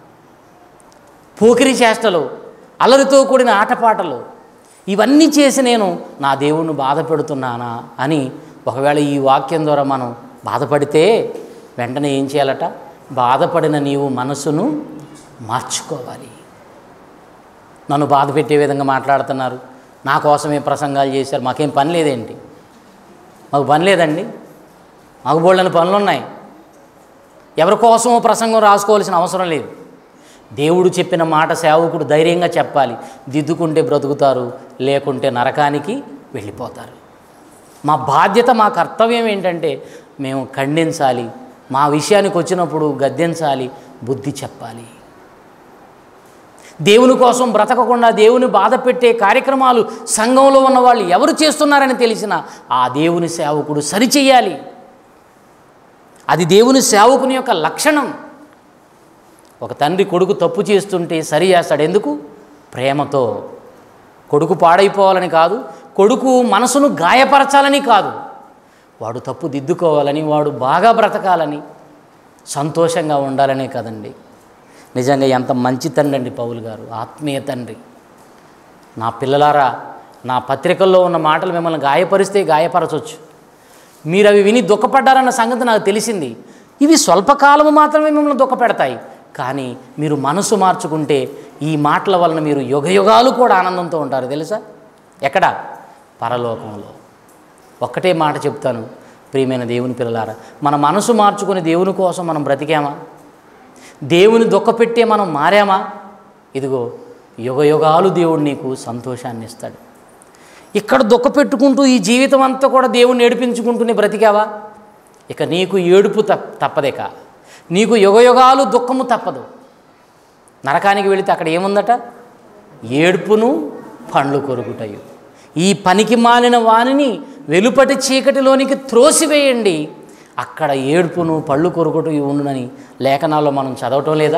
పోకిరి చేష్టలు అల్లరితో కూడిన ఆటపాటలు ఇవన్నీ చేసి నేను నా దేవుణ్ణి బాధ పెడుతున్నానా అని ఒకవేళ ఈ వాక్యం ద్వారా మనం బాధపడితే వెంటనే ఏం చేయాలట బాధపడిన నీవు మనసును మార్చుకోవాలి నన్ను బాధ పెట్టే విధంగా మాట్లాడుతున్నారు నా కోసమే ప్రసంగాలు చేశారు మాకేం పని లేదేంటి మాకు పని లేదండి మాకు బోళ్ళని పనులు ఉన్నాయి ఎవరి కోసమో ప్రసంగం రాసుకోవాల్సిన అవసరం లేదు దేవుడు చెప్పిన మాట సేవకుడు ధైర్యంగా చెప్పాలి దిద్దుకుంటే బ్రతుకుతారు లేకుంటే నరకానికి వెళ్ళిపోతారు మా బాధ్యత మా కర్తవ్యం ఏంటంటే మేము ఖండించాలి మా విషయానికి వచ్చినప్పుడు గద్దించాలి బుద్ధి చెప్పాలి దేవుని కోసం బ్రతకకుండా దేవుని బాధ పెట్టే కార్యక్రమాలు సంఘంలో ఉన్న వాళ్ళు ఎవరు చేస్తున్నారని తెలిసిన ఆ దేవుని సేవకుడు సరిచెయ్యాలి అది దేవుని సేవకుని యొక్క లక్షణం ఒక తండ్రి కొడుకు తప్పు చేస్తుంటే సరి చేస్తాడు ఎందుకు ప్రేమతో కొడుకు పాడైపోవాలని కాదు కొడుకు మనసును గాయపరచాలని కాదు వాడు తప్పు దిద్దుకోవాలని వాడు బాగా బ్రతకాలని సంతోషంగా ఉండాలనే కదండి నిజంగా ఎంత మంచి తండ్రి అండి పౌలు గారు ఆత్మీయ తండ్రి నా పిల్లలారా నా పత్రికల్లో ఉన్న మాటలు మిమ్మల్ని గాయపరిస్తే గాయపరచవచ్చు మీరు అవి విని దుఃఖపడ్డారన్న సంగతి నాకు తెలిసింది ఇవి స్వల్పకాలము మాత్రమే మిమ్మల్ని దుఃఖపెడతాయి కానీ మీరు మనసు మార్చుకుంటే ఈ మాటల వలన మీరు యుగయుగాలు కూడా ఆనందంతో ఉంటారు తెలుసా ఎక్కడ పరలోకంలో ఒక్కటే మాట చెప్తాను ప్రియమైన దేవుని పిల్లలారా మన మనసు మార్చుకొని దేవుని కోసం మనం బ్రతికామా దేవుని దుఃఖపెట్టే మనం మారామా ఇదిగో యుగ యుగాలు దేవుడు నీకు సంతోషాన్ని ఇస్తాడు ఇక్కడ దుఃఖపెట్టుకుంటూ ఈ జీవితం అంతా కూడా దేవుణ్ణి ఏడిపించుకుంటూనే బ్రతికావా ఇక నీకు ఏడుపు తప్ తప్పదేక నీకు యుగ యుగాలు దుఃఖము తప్పదు నరకానికి వెళితే అక్కడ ఏముందట ఏడుపును పండ్లు కొరుకుటయు ఈ పనికి మాలిన వానిని వెలుపటి చీకటిలోనికి త్రోసివేయండి అక్కడ ఏడుపును పళ్ళు కొరుకుట ఉండునని లేఖనాల్లో మనం చదవటం లేదా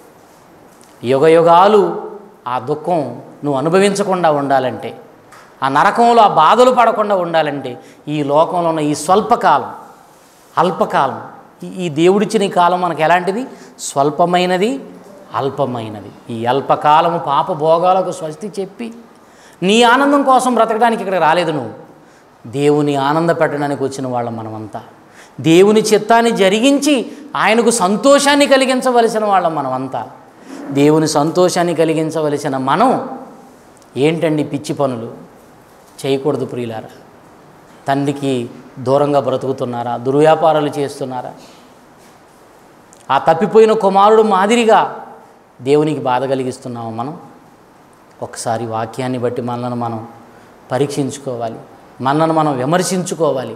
యుగ యుగాలు ఆ దుఃఖం నువ్వు అనుభవించకుండా ఉండాలంటే ఆ నరకంలో ఆ బాధలు పడకుండా ఉండాలంటే ఈ లోకంలో ఉన్న ఈ స్వల్పకాలం అల్పకాలం ఈ- ఈ దేవుడిచ్చిన ఈ కాలం మనకు ఎలాంటిది స్వల్పమైనది అల్పమైనది ఈ అల్పకాలము పాప భోగాలకు స్వస్తి చెప్పి నీ ఆనందం కోసం బ్రతకడానికి ఇక్కడ రాలేదు నువ్వు దేవుని ఆనంద పెట్టడానికి వచ్చిన వాళ్ళం మనమంతా దేవుని చిత్తాన్ని జరిగించి ఆయనకు సంతోషాన్ని కలిగించవలసిన వాళ్ళం మనమంతా దేవుని సంతోషాన్ని కలిగించవలసిన మనం ఏంటండి పిచ్చి పనులు చేయకూడదు ప్రియులారా తండ్రికి దూరంగా బ్రతుకుతున్నారా దుర్వ్యాపారాలు చేస్తున్నారా ఆ తప్పిపోయిన కుమారుడు మాదిరిగా దేవునికి బాధ కలిగిస్తున్నాము మనం ఒకసారి వాక్యాన్ని బట్టి మనలను మనం పరీక్షించుకోవాలి మనలను మనం విమర్శించుకోవాలి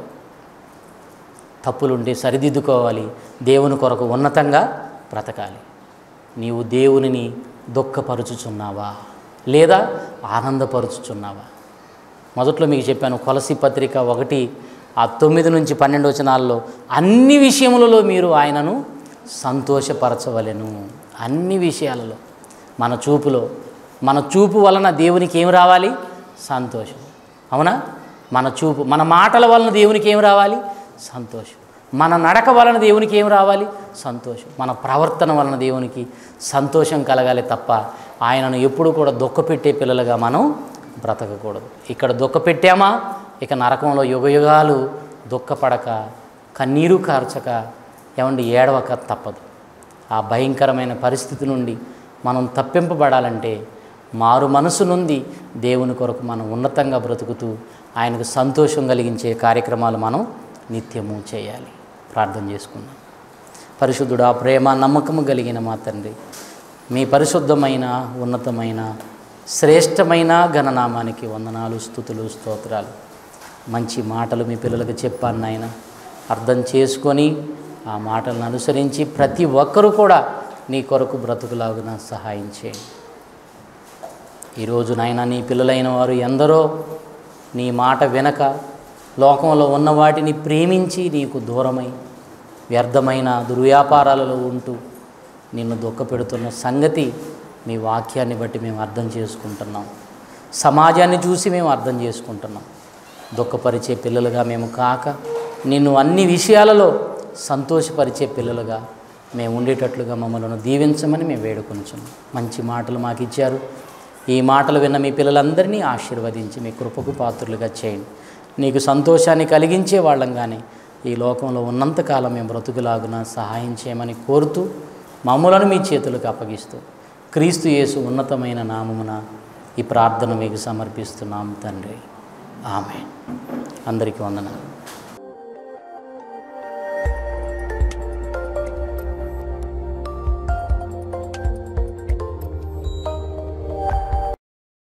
తప్పులుంటే సరిదిద్దుకోవాలి దేవుని కొరకు ఉన్నతంగా బ్రతకాలి నీవు దేవునిని దుఃఖపరుచుచున్నావా లేదా ఆనందపరుచుచున్నావా మొదట్లో మీకు చెప్పాను కొలసి పత్రిక ఒకటి ఆ తొమ్మిది నుంచి పన్నెండు వచనాల్లో అన్ని విషయములలో మీరు ఆయనను సంతోషపరచవలెను అన్ని విషయాలలో మన చూపులో మన చూపు వలన దేవునికి ఏం రావాలి సంతోషం అవునా మన చూపు మన మాటల వలన దేవునికి ఏం రావాలి సంతోషం మన నడక వలన దేవునికి ఏం రావాలి సంతోషం మన ప్రవర్తన వలన దేవునికి సంతోషం కలగాలి తప్ప ఆయనను ఎప్పుడు కూడా దుఃఖపెట్టే పిల్లలుగా మనం బ్రతకకూడదు ఇక్కడ దుఃఖపెట్టామా ఇక నరకంలో యుగయుగాలు దుఃఖపడక కన్నీరు కార్చక ఏమండి ఏడవక తప్పదు ఆ భయంకరమైన పరిస్థితి నుండి మనం తప్పింపబడాలంటే మారు మనసు నుండి దేవుని కొరకు మనం ఉన్నతంగా బ్రతుకుతూ ఆయనకు సంతోషం కలిగించే కార్యక్రమాలు మనం నిత్యము చేయాలి ప్రార్థన చేసుకుందాం పరిశుద్ధుడా ప్రేమ నమ్మకము కలిగిన మా తండ్రి మీ పరిశుద్ధమైన ఉన్నతమైన శ్రేష్టమైన ఘననామానికి వందనాలు స్థుతులు స్తోత్రాలు మంచి మాటలు మీ పిల్లలకు చెప్పాను నాయన అర్థం చేసుకొని ఆ మాటలను అనుసరించి ప్రతి ఒక్కరూ కూడా నీ కొరకు బ్రతుకులాగున సహాయం చేయండి ఈరోజు నాయన నీ పిల్లలైన వారు ఎందరో నీ మాట వినక లోకంలో ఉన్న వాటిని ప్రేమించి నీకు దూరమై వ్యర్థమైన దుర్వ్యాపారాలలో ఉంటూ నిన్ను దుఃఖపెడుతున్న సంగతి మీ వాక్యాన్ని బట్టి మేము అర్థం చేసుకుంటున్నాం సమాజాన్ని చూసి మేము అర్థం చేసుకుంటున్నాం దుఃఖపరిచే పిల్లలుగా మేము కాక నిన్ను అన్ని విషయాలలో సంతోషపరిచే పిల్లలుగా మేము ఉండేటట్లుగా మమ్మల్ని దీవించమని మేము వేడుకొంచున్నాం మంచి మాటలు మాకు ఇచ్చారు ఈ మాటలు విన్న మీ పిల్లలందరినీ ఆశీర్వదించి మీ కృపకు పాత్రులుగా చేయండి నీకు సంతోషాన్ని కలిగించే వాళ్ళంగానే ఈ లోకంలో ఉన్నంతకాలం మేము బ్రతుకులాగున సహాయం చేయమని కోరుతూ మమ్మలను మీ చేతులకు అప్పగిస్తూ క్రీస్తు యేసు ఉన్నతమైన నామమున ఈ ప్రార్థన మీకు సమర్పిస్తున్నాం తండ్రి ఆమె అందరికీ వందనాలు